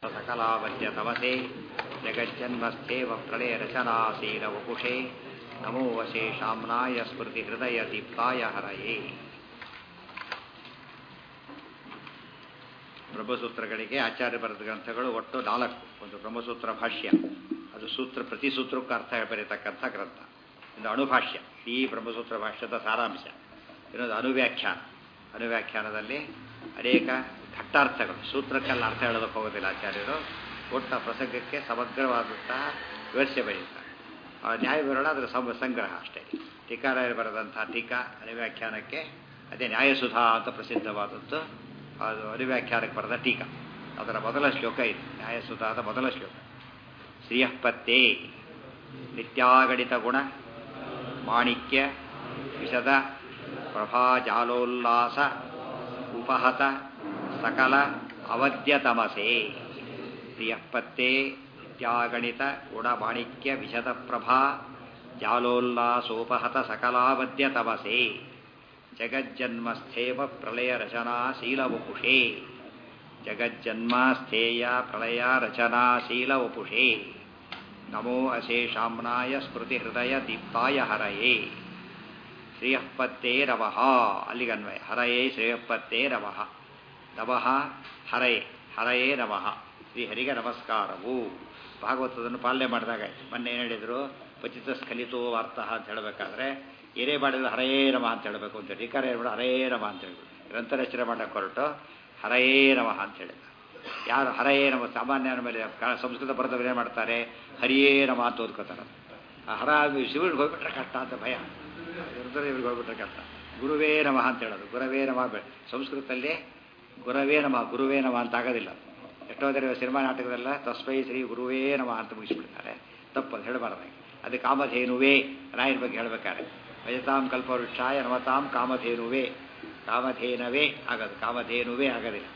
सकलावद्य तमसे जगज्जन्मस्थेव प्रलयरचनाशीलवपुषे नमो वशेषाम्नाय स्मृतिहृदयदीप्ताय हरये ಬ್ರಹ್ಮಸೂತ್ರಗಳಿಗೆ ಆಚಾರ್ಯ ಬರೆದ ಗ್ರಂಥಗಳು ಒಟ್ಟು ನಾಲ್ಕು ಒಂದು ಬ್ರಹ್ಮಸೂತ್ರ ಭಾಷ್ಯ ಅದು ಸೂತ್ರ ಪ್ರತಿ ಸೂತ್ರಕ್ಕೂ ಅರ್ಥ ಬರೀತಕ್ಕಂಥ ಗ್ರಂಥ ಒಂದು ಅಣುಭಾಷ್ಯ ಈ ಬ್ರಹ್ಮಸೂತ್ರ ಭಾಷ್ಯದ ಸಾರಾಂಶ ಇನ್ನೊಂದು ಅನುವ್ಯಾಖ್ಯಾನ ಅನುವ್ಯಾಖ್ಯಾನದಲ್ಲಿ ಅನೇಕ ಘಟ್ಟಾರ್ಥಗಳು ಸೂತ್ರಕ್ಕೆಲ್ಲ ಅರ್ಥ ಹೇಳೋದಕ್ಕೆ ಹೋಗೋದಿಲ್ಲ ಆಚಾರ್ಯರು ಒಟ್ಟ ಪ್ರಸಂಗಕ್ಕೆ ಸಮಗ್ರವಾದಂತಹ ವಿವರಿಸೆ ಬರೀತಾರೆ ಆ ನ್ಯಾಯ ವಿವರಣ ಅದರ ಸಮ ಸಂಗ್ರಹ ಅಷ್ಟೇ ಟೀಕಾರಾಯರು ಬರೆದಂತಹ ಟೀಕಾ ಅನುವ್ಯಾಖ್ಯಾನಕ್ಕೆ ಅದೇ ನ್ಯಾಯಸುಧಾ ಅಂತ ಪ್ರಸಿದ್ಧವಾದದ್ದು ಅದು ಅನುವ್ಯಾಖ್ಯಾನಕ್ಕೆ ಬರೆದ ಟೀಕಾ ಅದರ ಮೊದಲ ಶ್ಲೋಕ ಇದು ನ್ಯಾಯಸುಧಾದ ಮೊದಲ ಶ್ಲೋಕ ಶ್ರೀಯಃಪತ್ತೇ ನಿತ್ಯಾಗಣಿತ ಗುಣ ಮಾಣಿಕ್ಯ ವಿಷದ ಪ್ರಭಾಜಾಲೋಲ್ಲಾಸ ಉಪಹತ ಸಕಲ ಅವದ್ಯತಮಸೆ ಪ್ರಿಯಪತ್ತೆ ನಿತ್ಯಾಗಣಿತ ಗುಣಮಾಣಿಕ್ಯ ವಿಶದ ಪ್ರಭಾ ಜಾಲೋಲ್ಲಾಸೋಪಹತ ಸಕಲಾವದ್ಯತಮಸೆ ಜಗಜ್ಜನ್ಮಸ್ಥೇಮ ಪ್ರಳಯ ರಚನಾ ಶೀಲವಪುಷೇ ಜಗಜ್ಜನ್ಮಸ್ಥೇಯ ಪ್ರಳಯ ರಚನಾ ಶೀಲವಪುಷೇ ನಮೋ ಅಶೇಷಾಮ್ನಾಯ ಸ್ಮೃತಿ ಹೃದಯ ದೀಪ್ತಾಯ ಹರಯೇ ಶ್ರೇಯಃಪತ್ತೇ ರವಃ ಅಲ್ಲಿಗನ್ವಯ ಹರಯೇ ಶ್ರೇಯಃಪತ್ತೇ ರವಃ ನವಃ ಹರಯೇ ಹರಯೇ ನಮಃ ಶ್ರೀಹರಿಗೆ ನಮಸ್ಕಾರವು ಭಾಗವತದನ್ನು ಪಾಲನೆ ಮಾಡಿದಾಗ ಮೊನ್ನೆ ಏನು ಹೇಳಿದರು ಪಚಿತ ಸ್ಖಲಿತೋ ವಾರ್ತ ಅಂತ ಹೇಳಬೇಕಾದ್ರೆ ಏನೇ ಮಾಡಿದ್ರು ಹರಯೇ ನಮಃ ಅಂತ ಹೇಳಬೇಕು ಅಂತ ಟೀಕಾರ ಹೇಳ್ಬಿಡು ಹರಯೇ ನಮಃ ಅಂತ ಹೇಳ್ಬಿಡು ಗ್ರಂಥ ರಚನೆ ಮಾಡಕ್ಕೆ ಹೊರಟು ಹರಯೇ ನಮಃ ಅಂತ ಹೇಳಿದ ಯಾರು ಹರಯೇ ನಮ ಸಾಮಾನ್ಯನ ಮೇಲೆ ಸಂಸ್ಕೃತ ಬರೆದವರು ಏನು ಮಾಡ್ತಾರೆ ಹರಿಯೇ ನಮ ಅಂತ ಓದ್ಕೋತಾರೆ ಆ ಹರ ಶಿವನಿಗೆ ಹೋಗ್ಬಿಟ್ರೆ ಕಷ್ಟ ಅಂತ ಭಯ ಇವ್ರಿಗೆ ಹೋಗ್ಬಿಟ್ರೆ ಕಷ್ಟ ಗುರುವೇ ನಮಃ ಅಂತ ಹೇಳೋದು ಗುರವೇ ನಮಃ ಬೇಡ ಸಂಸ್ಕೃತದಲ್ಲಿ ಗುರವೇ ನಮಃ ಗುರುವೇ ನಮಃ ಅಂತ ಆಗೋದಿಲ್ಲ ಎಷ್ಟೋ ಜನ ಸಿನಿಮಾ ನಾಟಕದಲ್ಲ ತಸ್ಮೈ ಶ್ರೀ ಗುರುವೇ ನಮಃ ಅಂತ ಮುಗಿಸ್ಬಿಡ್ತಾರೆ ತಪ್ಪು ಅದು ಹೇಳಬಾರ್ದಾಗಿ ಅದು ಕಾಮಧೇನುವೇ ರಾಯನ ಬಗ್ಗೆ ಹೇಳ್ಬೇಕಾದ್ರೆ ಭಜತಾಂ ಕಲ್ಪವೃಕ್ಷಾಯ ನಮತಾಂ ಕಾಮಧೇನುವೇ ಕಾಮಧೇನವೇ ಆಗೋದು ಕಾಮಧೇನುವೇ ಆಗೋದಿಲ್ಲ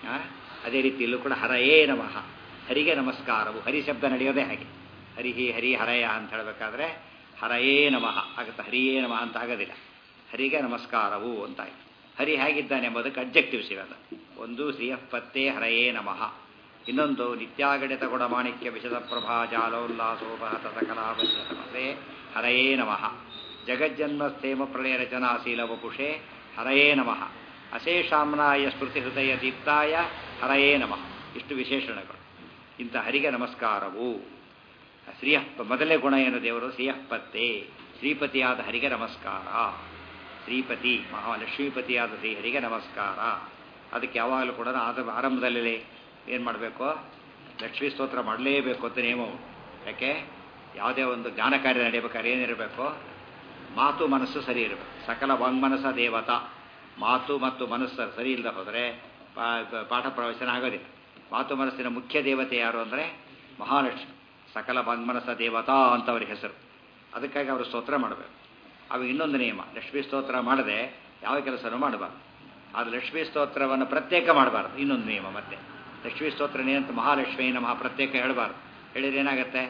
ಅದೇ ರೀತಿ ಇಲ್ಲೂ ಕೂಡ ಹರಯೇ ನಮಃ ಹರಿಗೆ ನಮಸ್ಕಾರವು ಹರಿ ಶಬ್ದ ನಡೆಯೋದೇ ಹಾಗೆ ಹರಿಹಿ ಹರಿ ಹರಯ ಅಂತ ಹೇಳಬೇಕಾದ್ರೆ ಹರಯೇ ನಮಃ ಆಗುತ್ತೆ ಹರಿಯೇ ನಮಃ ಅಂತ ಆಗೋದಿಲ್ಲ ಹರಿಗೆ ನಮಸ್ಕಾರವು ಅಂತಾಯ್ತು ಹರಿ ಹೇಗಿದ್ದಾನೆ ಎಂಬುದಕ್ಕೆ ಅಬ್ಜೆಕ್ಟಿವ್ಸ್ ಇವೆಲ್ಲ ಒಂದು ಶ್ರೀಯಪ್ಪತ್ತೇ ಹರಯೇ ನಮಃ ಇನ್ನೊಂದು ನಿತ್ಯಾಗಣಿತ ಗುಣಮಾಣಿಕ್ಯ ವಿಶದ ಪ್ರಭಾ ಜಾಲೋಲ್ಲಾಸೋಪಹತ ಸಕಲಾಭ್ಯತೆ ಹರಯೇ ನಮಃ ಜಗಜ್ಜನ್ಮಸ್ಥೇಮ ಪ್ರಳಯ ರಚನಾಶೀಲ ವಪುಷೆ ಹರಯೇ ನಮಃ ಅಶೇಷಾಮ್ನಾಯ ಸ್ಮೃತಿ ಹೃದಯ ದೀಪ್ತಾಯ ಹರಯೇ ನಮಃ ಇಷ್ಟು ವಿಶೇಷಣಗಳು ಇಂಥ ಹರಿಗೆ ನಮಸ್ಕಾರವು ಶ್ರೀಯಪ್ಪ ಮೊದಲೇ ಗುಣ ಏನು ದೇವರು ಶ್ರೀಯಪ್ಪತ್ತೆ ಶ್ರೀಪತಿಯಾದ ಹರಿಗೆ ನಮಸ್ಕಾರ ಶ್ರೀಪತಿ ಮಹಾಲಕ್ಷ್ಮೀಪತಿಯಾದ ಶ್ರೀಹರಿಗೆ ನಮಸ್ಕಾರ ಅದಕ್ಕೆ ಯಾವಾಗಲೂ ಕೂಡ ಆದ ಆರಂಭದಲ್ಲಿ ಏನು ಮಾಡಬೇಕು ಲಕ್ಷ್ಮೀ ಸ್ತೋತ್ರ ಮಾಡಲೇಬೇಕು ಅಂತ ನಿಯಮವು ಯಾಕೆ ಯಾವುದೇ ಒಂದು ಜ್ಞಾನ ಕಾರ್ಯ ನಡೆಯಬೇಕಾದ್ರೆ ಏನಿರಬೇಕು ಮಾತು ಮನಸ್ಸು ಸರಿ ಇರಬೇಕು ಸಕಲ ವಾಂಗ್ಮನಸ ದೇವತಾ ಮಾತು ಮತ್ತು ಮನಸ್ಸು ಸರಿ ಇಲ್ಲದೆ ಹೋದರೆ ಪಾಠ ಪ್ರವಚನ ಆಗೋದಿಲ್ಲ ಮಾತು ಮನಸ್ಸಿನ ಮುಖ್ಯ ದೇವತೆ ಯಾರು ಅಂದರೆ ಮಹಾಲಕ್ಷ್ಮಿ ಸಕಲ ವಾಂಗ್ಮನಸ ದೇವತಾ ಅಂತ ಅವ್ರ ಹೆಸರು ಅದಕ್ಕಾಗಿ ಅವರು ಸ್ತೋತ್ರ ಮಾಡಬೇಕು ಅವು ಇನ್ನೊಂದು ನಿಯಮ ಲಕ್ಷ್ಮೀ ಸ್ತೋತ್ರ ಮಾಡದೆ ಯಾವ ಕೆಲಸನೂ ಮಾಡಬಾರ್ದು ಆದರೆ ಲಕ್ಷ್ಮೀ ಸ್ತೋತ್ರವನ್ನು ಪ್ರತ್ಯೇಕ ಮಾಡಬಾರ್ದು ಇನ್ನೊಂದು ನಿಯಮ ಮತ್ತೆ ಲಕ್ಷ್ಮೀ ಸ್ತೋತ್ರ ನಿಯಂತ ಮಹಾಲಕ್ಷ್ಮಿ ನಮಃ ಪ್ರತ್ಯೇಕ ಹೇಳಬಾರ್ದು ಹೇಳಿದ್ರೆ ಏನಾಗುತ್ತೆ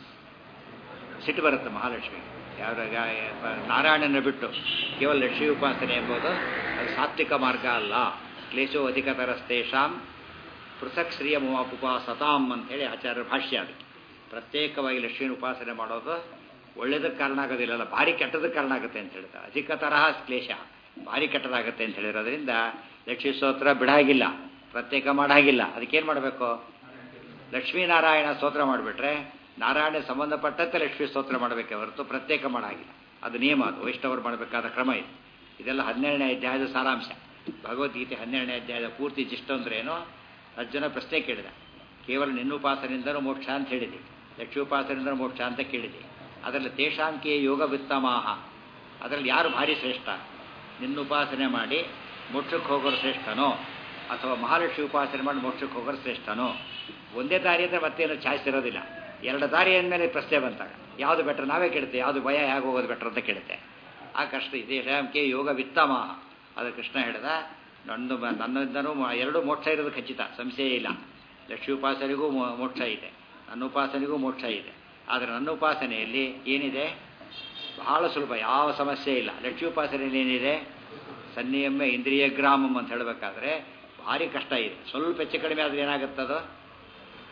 ಸಿಟ್ಟು ಬರುತ್ತೆ ಮಹಾಲಕ್ಷ್ಮಿ ಯಾವ ನಾರಾಯಣನ ಬಿಟ್ಟು ಕೇವಲ ಲಕ್ಷ್ಮೀ ಉಪಾಸನೆ ಎಂಬುದು ಅದು ಸಾತ್ವಿಕ ಮಾರ್ಗ ಅಲ್ಲ ಕ್ಲೇಶೋ ಅಧಿಕತರಸ್ತೇಷಾಂ ಪೃಥಕ್ ಶ್ರೀಯ ಉಪಾಸತಾಂ ಅಂಥೇಳಿ ಆಚಾರ್ಯ ಭಾಷ್ಯ ಅದಕ್ಕೆ ಪ್ರತ್ಯೇಕವಾಗಿ ಲಕ್ಷ್ಮೀನ ಉಪಾಸನೆ ಮಾಡೋದು ಒಳ್ಳೇದಕ್ಕೆ ಕಾರಣ ಆಗೋದಿಲ್ಲಲ್ಲ ಭಾರಿ ಕೆಟ್ಟದಕ್ಕೆ ಕಾರಣ ಆಗುತ್ತೆ ಅಂತ ಹೇಳ್ತಾರೆ ಅಧಿಕ ತರಹ ಕ್ಲೇಶ ಭಾರಿ ಕೆಟ್ಟದಾಗುತ್ತೆ ಅಂತ ಹೇಳಿರೋದ್ರಿಂದ ಲಕ್ಷ್ಮೀ ಸ್ತೋತ್ರ ಬಿಡಾಗಿಲ್ಲ ಪ್ರತ್ಯೇಕ ಮಾಡಾಗಿಲ್ಲ ಅದಕ್ಕೇನು ಮಾಡಬೇಕು ಲಕ್ಷ್ಮೀನಾರಾಯಣ ಸ್ತೋತ್ರ ಮಾಡಿಬಿಟ್ರೆ ನಾರಾಯಣ ಸಂಬಂಧಪಟ್ಟಂತೆ ಲಕ್ಷ್ಮೀ ಸ್ತೋತ್ರ ಮಾಡಬೇಕೆ ಹೊರತು ಪ್ರತ್ಯೇಕ ಮಾಡಾಗಿಲ್ಲ ಅದು ನಿಯಮ ಅದು ವೈಷ್ಣವರು ಮಾಡಬೇಕಾದ ಕ್ರಮ ಇದು ಇದೆಲ್ಲ ಹನ್ನೆರಡನೇ ಅಧ್ಯಾಯದ ಸಾರಾಂಶ ಭಗವದ್ಗೀತೆ ಹನ್ನೆರಡನೇ ಅಧ್ಯಾಯದ ಪೂರ್ತಿ ಜಿಷ್ಟು ಅಂದ್ರೆ ಏನೋ ಅರ್ಜುನ ಪ್ರಶ್ನೆ ಕೇಳಿದ ಕೇವಲ ನಿನ್ನುಪಾಸನೆಯಿಂದನೂ ಮೋಕ್ಷ ಅಂತ ಹೇಳಿದೆ ಲಕ್ಷ್ಮೀಪಾಸನೆಯಿಂದನೂ ಮೋಕ್ಷ ಅಂತ ಕೇಳಿದೆ ಅದರಲ್ಲಿ ತೇಷಾಂಕಿಯ ಯೋಗ ವಿತ್ತಮಾಹ ಅದರಲ್ಲಿ ಯಾರು ಭಾರಿ ಶ್ರೇಷ್ಠ ನಿನ್ನುಪಾಸನೆ ಮಾಡಿ ಮೋಕ್ಷಕ್ಕೆ ಹೋಗೋರು ಶ್ರೇಷ್ಠನೋ ಅಥವಾ ಮಹಾಲಕ್ಷ್ಮಿ ಉಪಾಸನೆ ಮಾಡಿ ಮೋಕ್ಷಕ್ಕೆ ಹೋಗೋರು ಶ್ರೇಷ್ಠನೋ ಒಂದೇ ದಾರಿ ಅಂದರೆ ಮತ್ತೇನು ಚಾಯ್ಸ್ ಇರೋದಿಲ್ಲ ಎರಡು ದಾರಿ ಅಂದಮೇಲೆ ಪ್ರಶ್ನೆ ಬಂತಾಗ ಯಾವುದು ಬೆಟ್ರ್ ನಾವೇ ಕೇಳುತ್ತೆ ಯಾವುದು ಭಯ ಹೇಗೆ ಹೋಗೋದು ಬೆಟ್ರ್ ಅಂತ ಕೇಳುತ್ತೆ ಆ ಕಷ್ಟ ತೇಷಾಂಕೆ ಯೋಗ ವಿತ್ತಮಾಹ ಅದು ಕೃಷ್ಣ ಹೇಳಿದ ನಂದು ನನ್ನಿಂದನೂ ಎರಡೂ ಮೋಕ್ಷ ಇರೋದು ಖಚಿತ ಸಂಶಯ ಇಲ್ಲ ಲಕ್ಷ್ಮೀ ಉಪಾಸನೆಗೂ ಮೋಕ್ಷ ಇದೆ ನನ್ನ ಉಪಾಸನೆಗೂ ಮೋಕ್ಷ ಇದೆ ಆದರೆ ನನ್ನ ಉಪಾಸನೆಯಲ್ಲಿ ಏನಿದೆ ಬಹಳ ಸುಲಭ ಯಾವ ಸಮಸ್ಯೆ ಇಲ್ಲ ಲಕ್ಷ್ಮೀ ಉಪಾಸನೆಯಲ್ಲಿ ಏನಿದೆ ಸನ್ನಿಯಮ್ಮೆ ಇಂದ್ರಿಯ ಗ್ರಾಮಂ ಅಂತ ಹೇಳಬೇಕಾದ್ರೆ ಭಾರಿ ಕಷ್ಟ ಇದೆ ಸ್ವಲ್ಪ ಹೆಚ್ಚು ಕಡಿಮೆ ಆದರೆ ಏನಾಗುತ್ತದೋ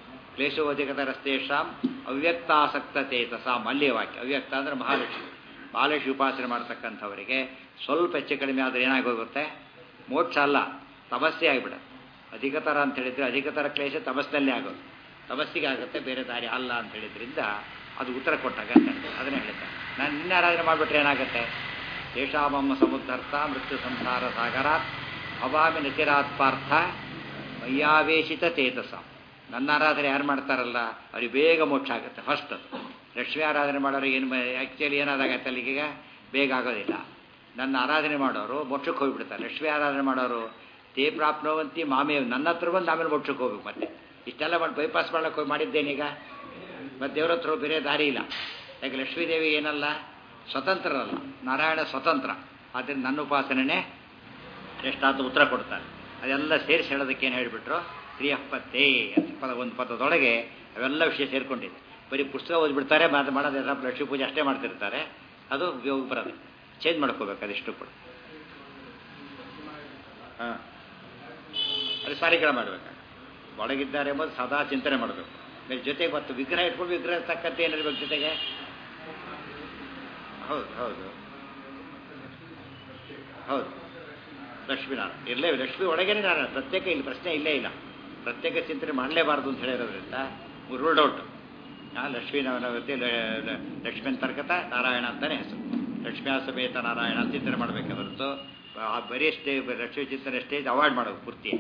ಕ್ಲೇಶೋಧಿಕತರಸ್ತೇಷಾಂ ಅವ್ಯಕ್ತಾಸಕ್ತ ಚೇತಸಾಂ ಅಲ್ಲಿಯ ವಾಕ್ಯ ಅವ್ಯಕ್ತ ಅಂದರೆ ಮಹಾಲಕ್ಷ್ಮಿ ಮಹಾಲಕ್ಷ್ಮಿ ಉಪಾಸನೆ ಮಾಡ್ತಕ್ಕಂಥವರಿಗೆ ಸ್ವಲ್ಪ ಹೆಚ್ಚು ಕಡಿಮೆ ಆದರೆ ಏನಾಗೋಗುತ್ತೆ ಮೋಕ್ಷ ಅಲ್ಲ ತಪಸ್ಸೆ ಆಗಿಬಿಡುತ್ತೆ ಅಧಿಕತರ ಅಂತ ಹೇಳಿದ್ರೆ ಅಧಿಕತರ ಕ್ಲೇಶ ತಪಸ್ಸಲ್ಲೇ ಆಗೋದು ತಪಸ್ಸಿಗೆ ಆಗುತ್ತೆ ಬೇರೆ ದಾರಿ ಅಲ್ಲ ಅಂತ ಹೇಳಿದ್ರಿಂದ ಅದು ಉತ್ತರ ಕೊಟ್ಟಾಗ ಅದನ್ನೇ ಹೇಳ್ತಾರೆ ನಾನು ನಿನ್ನ ಆರಾಧನೆ ಮಾಡಿಬಿಟ್ರೆ ಏನಾಗುತ್ತೆ ದೇಶಾಮಮ್ಮ ಸಮುದ್ಧರ್ಥ ಮೃತ್ಯು ಸಂಸಾರ ಸಾಗರಾತ್ ಅವಾಮಿ ನಿತಿರಾತ್ ಪಾರ್ಥ ಮಯ್ಯಾವೇಶಿತ ಚೇತಸ ನನ್ನ ಆರಾಧನೆ ಯಾರು ಮಾಡ್ತಾರಲ್ಲ ಅವ್ರಿಗೆ ಬೇಗ ಮೋಕ್ಷ ಆಗುತ್ತೆ ಫಸ್ಟ್ ಅದು ಲಕ್ಷ್ಮೀ ಆರಾಧನೆ ಮಾಡೋರು ಏನು ಆ್ಯಕ್ಚುಲಿ ಏನಾದಾಗತ್ತೆ ಅಲ್ಲಿಗೆ ಬೇಗ ಆಗೋದಿಲ್ಲ ನನ್ನ ಆರಾಧನೆ ಮಾಡೋರು ಮೋಕ್ಷಕ್ಕೆ ಹೋಗಿಬಿಡ್ತಾರೆ ಲಕ್ಷ್ಮೀ ಆರಾಧನೆ ಮಾಡೋರು ತೇ ಪ್ರಾಪ್ನವಂತಿ ಮಾಮೇ ನನ್ನ ಹತ್ರ ಬಂದು ಆಮೇಲೆ ಮೋಕ್ಷಕ್ಕೆ ಹೋಗ್ಬೇಕು ಮತ್ತೆ ಇಷ್ಟೆಲ್ಲ ಮಾಡಿ ಬೈಪಾಸ್ ಮಾಡ್ಲಿಕ್ಕೆ ಹೋಗಿ ಮಾಡಿದ್ದೇನೀಗ ಮತ್ತು ದೇವ್ರ ಹತ್ರ ಬೇರೆ ದಾರಿ ಇಲ್ಲ ಯಾಕೆ ಲಕ್ಷ್ಮೀದೇವಿ ಏನಲ್ಲ ಸ್ವತಂತ್ರರಲ್ಲ ನಾರಾಯಣ ಸ್ವತಂತ್ರ ಆದ್ದರಿಂದ ನನ್ನ ಉಪಾಸನೆ ಎಷ್ಟಾದ ಉತ್ತರ ಕೊಡ್ತಾರೆ ಅದೆಲ್ಲ ಸೇರಿಸಿ ಹೇಳೋದಕ್ಕೆ ಏನು ಹೇಳಿಬಿಟ್ರು ಶ್ರೀಯಪ್ಪತ್ತೇ ಅಂತ ಪದ ಒಂದು ಪದದೊಳಗೆ ಅವೆಲ್ಲ ವಿಷಯ ಸೇರ್ಕೊಂಡಿದೆ ಬರೀ ಪುಸ್ತಕ ಓದ್ಬಿಡ್ತಾರೆ ಮಾತು ಮಾಡೋದು ಲಕ್ಷ್ಮೀ ಪೂಜೆ ಅಷ್ಟೇ ಮಾಡ್ತಿರ್ತಾರೆ ಅದು ಉಪಯೋಗ ಬರೋದು ಚೇಂಜ್ ಮಾಡ್ಕೋಬೇಕು ಅದಿಷ್ಟು ಕೂಡ ಹಾಂ ಅದು ಸಾಲಿಗ್ರಹ ಮಾಡಬೇಕು ಒಳಗಿದ್ದಾರೆ ಎಂಬುದು ಸದಾ ಚಿಂತನೆ ಮಾಡಬೇಕು ಮೇಲೆ ಜೊತೆಗೆ ಮತ್ತು ವಿಗ್ರಹ ಇಟ್ಕೊಂಡು ವಿಗ್ರಹ ತಕ್ಕಂತೆ ಏನಿರ್ಬೇಕು ಜೊತೆಗೆ ಹೌದು ಹೌದು ಹೌದು ಲಕ್ಷ್ಮೀನಾರಾಯಣ ಇರಲೇ ಲಕ್ಷ್ಮಿ ಒಳಗೇನೆ ನಾರಾಯಣ ಪ್ರತ್ಯೇಕ ಇಲ್ಲಿ ಪ್ರಶ್ನೆ ಇಲ್ಲೇ ಇಲ್ಲ ಪ್ರತ್ಯೇಕ ಚಿಂತನೆ ಮಾಡಲೇಬಾರ್ದು ಅಂತ ಹೇಳಿರೋದ್ರಿಂದ ರೂಲ್ಡ್ ಔಟ್ ಲಕ್ಷ್ಮೀನವನವತಿ ಲಕ್ಷ್ಮೀ ಅಂತರ್ಗತ ನಾರಾಯಣ ಅಂತಾನೆ ಹೆಸರು ಲಕ್ಷ್ಮೀ ಸಮೇತ ನಾರಾಯಣ ಅಂತ ಚಿಂತನೆ ಮಾಡಬೇಕೆ ಹೊರತು ಆ ಬರೀ ಸ್ಟೇ ಲಕ್ಷ್ಮೀ ಚಿಂತನೆ ಸ್ಟೇಜ್ ಅವಾಯ್ಡ್ ಮಾಡೋದು ಪೂರ್ತಿ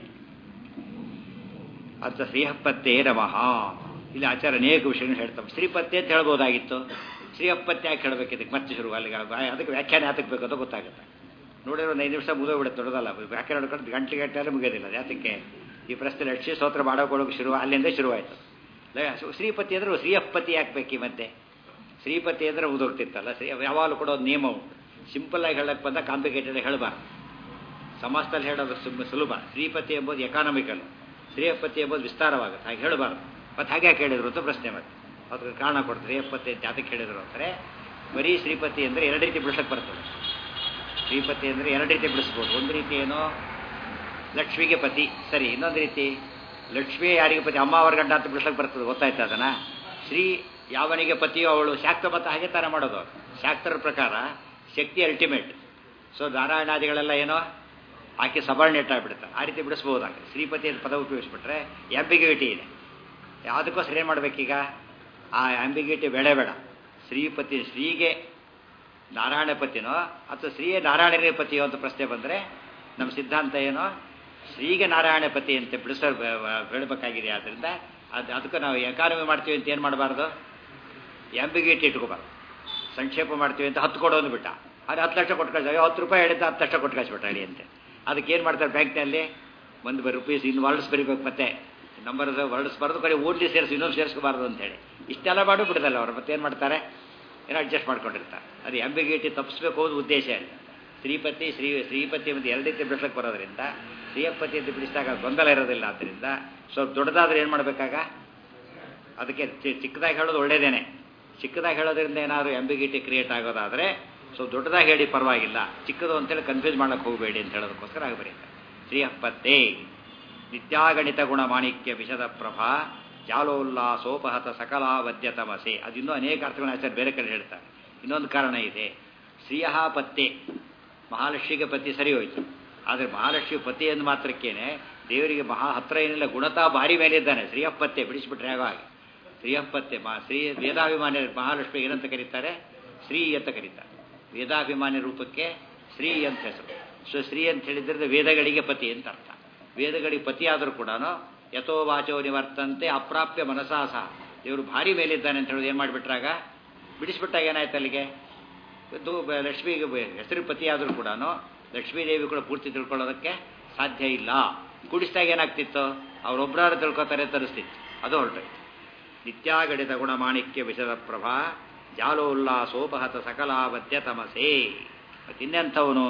ಅಂತ ಶ್ರೀಹಪ್ಪತ್ತೇ ನಮಃ ಇಲ್ಲಿ ಆಚಾರ ಅನೇಕ ವಿಷಯಗಳು ಹೇಳ್ತಾವೆ ಶ್ರೀಪತ್ತೆ ಅಂತ ಹೇಳ್ಬೋದಾಗಿತ್ತು ಶ್ರೀಹಪ್ಪತ್ತೆ ಯಾಕೆ ಹೇಳ್ಬೇಕು ಇದಕ್ಕೆ ಮತ್ತೆ ಶುರು ಅಲ್ಲಿಗೆ ಅದಕ್ಕೆ ವ್ಯಾಖ್ಯಾನ ಯಾತಕ್ಕೆ ಬೇಕು ಅಂತ ಗೊತ್ತಾಗುತ್ತೆ ನೋಡಿದ್ರೆ ಒಂದು ಐದು ನಿಮಿಷ ಮುಗಿದೋಗ್ಬಿಡುತ್ತೆ ದೊಡ್ಡದಲ್ಲ ವ್ಯಾಖ್ಯಾನ ನೋಡ್ಕೊಂಡು ಗಂಟೆ ಗಂಟೆ ಮುಗಿಯೋದಿಲ್ಲ ಯಾತಕ್ಕೆ ಈ ಪ್ರಶ್ನೆ ಲಕ್ಷ್ಮೀ ಸ್ತೋತ್ರ ಮಾಡೋಕೊಳ್ಳೋಕೆ ಶುರು ಅಲ್ಲಿಂದ ಶುರುವಾಯಿತು ಶ್ರೀಪತಿ ಅಂದ್ರೆ ಶ್ರೀಯಪ್ಪತಿ ಯಾಕಬೇಕು ಈ ಮಧ್ಯೆ ಶ್ರೀಪತಿ ಅಂದ್ರೆ ಉದೋಗ್ತಿತ್ತಲ್ಲ ಶ್ರೀ ಯಾವಾಗಲೂ ಕೂಡ ಒಂದು ನಿಯಮ ಉಂಟು ಸಿಂಪಲ್ ಆಗಿ ಹೇಳಕ್ಕೆ ಬಂದ ಕಾಂಪ್ಲಿಕೇಟೆಡ್ ಹೇಳಬಾರ್ದು ಸಮಾಜದಲ್ಲಿ ಹೇಳೋದು ಸುಲಭ ಶ್ರೀಪತಿ ಎಂಬುದು ಎಕಾನಮಿಕಲ್ ಶ್ರೀಯಪ್ಪತಿ ಎಂಬುದು ವಿಸ್ತಾರವಾಗುತ್ತೆ ಹಾಗೆ ಹೇಳಬಾರ್ದು ಮತ್ತು ಹಾಗೆ ಯಾಕೆ ಹೇಳಿದ್ರು ಅಂತ ಪ್ರಶ್ನೆ ಮತ್ತೆ ಅದಕ್ಕೆ ಕಾರಣ ಕೊಡ್ತಾರೆ ಶ್ರೀಯಪ್ಪತಿ ಅಂತ ಯಾತಕ್ಕೆ ಹೇಳಿದ್ರು ಅಂದರೆ ಬರೀ ಶ್ರೀಪತಿ ಅಂದರೆ ಎರಡು ರೀತಿ ಬಿಡಿಸಕ್ಕೆ ಬರ್ತದೆ ಶ್ರೀಪತಿ ಅಂದರೆ ಎರಡು ರೀತಿ ಬಿಡಿಸ್ಬೋದು ಒಂದು ರೀತಿ ಏನೋ ಲಕ್ಷ್ಮಿಗೆ ಪತಿ ಸರಿ ಇನ್ನೊಂದು ರೀತಿ ಲಕ್ಷ್ಮಿ ಯಾರಿಗೆ ಪತಿ ಅಮ್ಮ ಅವ್ರ ಗಂಡ ಅಂತ ಬಿಡಿಸಕ್ಕೆ ಬರ್ತದೆ ಗೊತ್ತಾಯ್ತು ಅದನ್ನ ಶ್ರೀ ಯಾವನಿಗೆ ಪತಿಯೋ ಅವಳು ಶಾಕ್ತ ಮತ ಹಾಗೆ ಥರ ಮಾಡೋದು ಶಾಕ್ತರ ಪ್ರಕಾರ ಶಕ್ತಿ ಅಲ್ಟಿಮೇಟ್ ಸೊ ನಾರಾಯಣಾದಿಗಳೆಲ್ಲ ಏನೋ ಆಕೆ ಸಬಾರ್ಡಿನೇಟ್ ಆಗಿಬಿಡುತ್ತೆ ಆ ರೀತಿ ಬಿಡಿಸ್ಬೋದಾಗ ಶ್ರೀಪತಿ ಅಂತ ಪದ ಉಪಯೋಗಿಸ್ಬಿಟ್ರೆ ಆಂಬಿಗ್ಯೂಟಿ ಇದೆ ಯಾವುದಕ್ಕೋಸ್ಕರ ಏನು ಮಾಡಬೇಕೀಗ ಆ ಆಂಬಿಗ್ಯೂಟಿ ಬೇಡ ಬೇಡ ಶ್ರೀಪತಿ ಶ್ರೀಗೆ ನಾರಾಯಣ ಪತಿನೋ ಅಥವಾ ಶ್ರೀಯೇ ನಾರಾಯಣನೇ ಪತಿಯೋ ಅಂತ ಪ್ರಶ್ನೆ ಬಂದರೆ ನಮ್ಮ ಸಿದ್ಧಾಂತ ಏನೋ ಶ್ರೀಗೆ ನಾರಾಯಣ ಪತಿ ಅಂತ ಬಿಡಿಸ ಹೇಳಬೇಕಾಗಿದೆ ಆದ್ದರಿಂದ ಅದು ಅದಕ್ಕೆ ನಾವು ಎಕಾನಮಿ ಮಾಡ್ತೀವಿ ಅಂತ ಏನು ಮಾಡಬಾರ್ದು ಆಂಬಿಗ್ಯೂಟಿ ಇಟ್ಕೋಬಾರ್ದು ಸಂಕ್ಷೇಪ ಮಾಡ್ತೀವಿ ಅಂತ ಹತ್ತು ಕೊಡೋದು ಬಿಟ್ಟ ಅದು ಹತ್ತು ಲಕ್ಷ ಕೊಟ್ಟು ಕಳಿಸ ಹತ್ತು ರೂಪಾಯಿ ಹೇಳಿದ್ದ ಹತ್ತು ಲಕ್ಷ ಕೊಟ್ಟು ಕಳಿಸ್ಬಿಟ್ಟ ಹೇಳಿ ಅಂತೆ ಅದಕ್ಕೆ ಏನು ಮಾಡ್ತಾರೆ ಬ್ಯಾಂಕ್ನಲ್ಲಿ ಒಂದು ರುಪೀಸ್ ಇನ್ನು ವರ್ಡ್ಸ್ ಬರೀಬೇಕು ಮತ್ತೆ ನಂಬರ್ ವರ್ಡ್ಸ್ ಬರೆದು ಕಡೆ ಓಡ್ಲಿ ಸೇರಿಸಿ ಇನ್ನೊಂದು ಸೇರಿಸ್ಕೋಬಾರ್ದು ಅಂತೇಳಿ ಇಷ್ಟೆಲ್ಲ ಮಾಡು ಬಿಡೋದಲ್ಲ ಅವರು ಮತ್ತೆ ಏನು ಮಾಡ್ತಾರೆ ಏನೋ ಅಡ್ಜಸ್ಟ್ ಮಾಡ್ಕೊಂಡಿರ್ತಾರೆ ಅದು ಎಂಬಿಗೇಟಿ ತಪ್ಪಿಸ್ಬೇಕು ಹೋದ ಉದ್ದೇಶ ಇಲ್ಲ ಶ್ರೀಪತಿ ಶ್ರೀ ಶ್ರೀಪತಿ ಮತ್ತು ಎರಡು ರೀತಿ ಬಿಡಿಸ್ಲಿಕ್ಕೆ ಬರೋದ್ರಿಂದ ಶ್ರೀಯಪತಿ ಅಂತ ಬಿಡಿಸಿದಾಗ ಗೊಂದಲ ಇರೋದಿಲ್ಲ ಆದ್ದರಿಂದ ಸ್ವಲ್ಪ ದೊಡ್ಡದಾದ್ರೆ ಏನು ಮಾಡಬೇಕಾಗ ಅದಕ್ಕೆ ಚಿಕ್ಕದಾಗಿ ಹೇಳೋದು ಒಳ್ಳೇದೇನೆ ಚಿಕ್ಕದಾಗಿ ಹೇಳೋದ್ರಿಂದ ಏನಾದರೂ ಎಂಬಿಗಿಟಿ ಕ್ರಿಯೇಟ್ ಆಗೋದಾದರೆ ಸ್ವಲ್ಪ ದೊಡ್ಡದಾಗಿ ಹೇಳಿ ಪರವಾಗಿಲ್ಲ ಚಿಕ್ಕದು ಅಂತೇಳಿ ಕನ್ಫ್ಯೂಸ್ ಮಾಡೋಕ್ಕೆ ಹೋಗಬೇಡಿ ಅಂತ ಹೇಳೋದಕ್ಕೋಸ್ಕರ ಆಗಿ ಬರೀತಾರೆ ಶ್ರೀಯಪ್ಪತ್ತೇ ನಿತ್ಯಾಗಣಿತ ಗುಣ ಮಾಣಿಕ್ಯ ವಿಷದ ಪ್ರಭಾ ಜಾಲೋಲ್ಲಾಸೋಪಹತ ಸಕಲಾವದ್ಯ ತಮಸೆ ಅದು ಇನ್ನೂ ಅನೇಕ ಅರ್ಥಗಳನ್ನ ಆಚಾರ್ಯ ಬೇರೆ ಕಡೆ ಹೇಳ್ತಾರೆ ಇನ್ನೊಂದು ಕಾರಣ ಇದೆ ಶ್ರೀಯ ಪತ್ತೆ ಮಹಾಲಕ್ಷ್ಮಿಗೆ ಪತಿ ಸರಿ ಹೋಯ್ತು ಆದರೆ ಮಹಾಲಕ್ಷ್ಮಿ ಪತಿ ಎಂದು ಮಾತ್ರಕ್ಕೇನೆ ದೇವರಿಗೆ ಮಹಾ ಹತ್ರ ಏನಿಲ್ಲ ಗುಣತಾ ಭಾರಿ ಮೇಲಿದ್ದಾನೆ ಶ್ರೀಯಪ್ಪತ್ತೆ ಬಿಡಿಸ್ಬಿಟ್ರೆ ಆಗೋ ಹಾಗೆ ಶ್ರೀಯಪ್ಪತ್ತೆ ಮಾ ಶ್ರೀ ವೇದಾಭಿಮಾನಿ ಮಹಾಲಕ್ಷ್ಮಿ ಏನಂತ ಕರೀತಾರೆ ಶ್ರೀ ಅಂತ ಕರೀತಾರೆ ವೇದಾಭಿಮಾನಿ ರೂಪಕ್ಕೆ ಶ್ರೀ ಅಂತ ಹೆಸರು ಸೊ ಶ್ರೀ ಅಂತ ಹೇಳಿದ್ರೆ ವೇದಗಳಿಗೆ ಪತಿ ಅಂತ ಅರ್ಥ ವೇದಗಳಿಗೆ ಪತಿ ಆದರೂ ಕೂಡ ಯಥೋ ವಾಚೋ ನಿವರ್ತಂತೆ ಅಪ್ರಾಪ್ಯ ಮನಸಾ ಸಹ ದೇವರು ಭಾರಿ ಮೇಲಿದ್ದಾನೆ ಅಂತ ಹೇಳೋದು ಏನು ಮಾಡಿಬಿಟ್ರಾಗ ಬಿಡಿಸ್ಬಿಟ್ಟಾಗ ಏನಾಯ್ತು ಅಲ್ಲಿಗೆ ಇದು ಲಕ್ಷ್ಮಿಗೆ ಹೆಸರು ಪತಿ ಆದರೂ ಕೂಡ ಲಕ್ಷ್ಮೀದೇವಿ ಕೂಡ ಪೂರ್ತಿ ತಿಳ್ಕೊಳ್ಳೋದಕ್ಕೆ ಸಾಧ್ಯ ಇಲ್ಲ ಕೂಡಿಸಿದಾಗ ಏನಾಗ್ತಿತ್ತು ಅವರೊಬ್ಬರಾರು ತಿಳ್ಕೊತಾರೆ ತರಿಸ್ತಿತ್ತು ಅದು ಹೊರಟೋಯ್ತು ನಿತ್ಯಾಗಡಿತ ಗುಣ ಮಾಣಿಕ್ಯ ವಿಷದ ಪ್ರಭಾ ಜಾಲೋಲ್ಲಾಸೋಪಹತ ಸಕಲಾವದ್ಯ ತಮಸೆ ಮತ್ತಿನ್ನೆಂಥವನು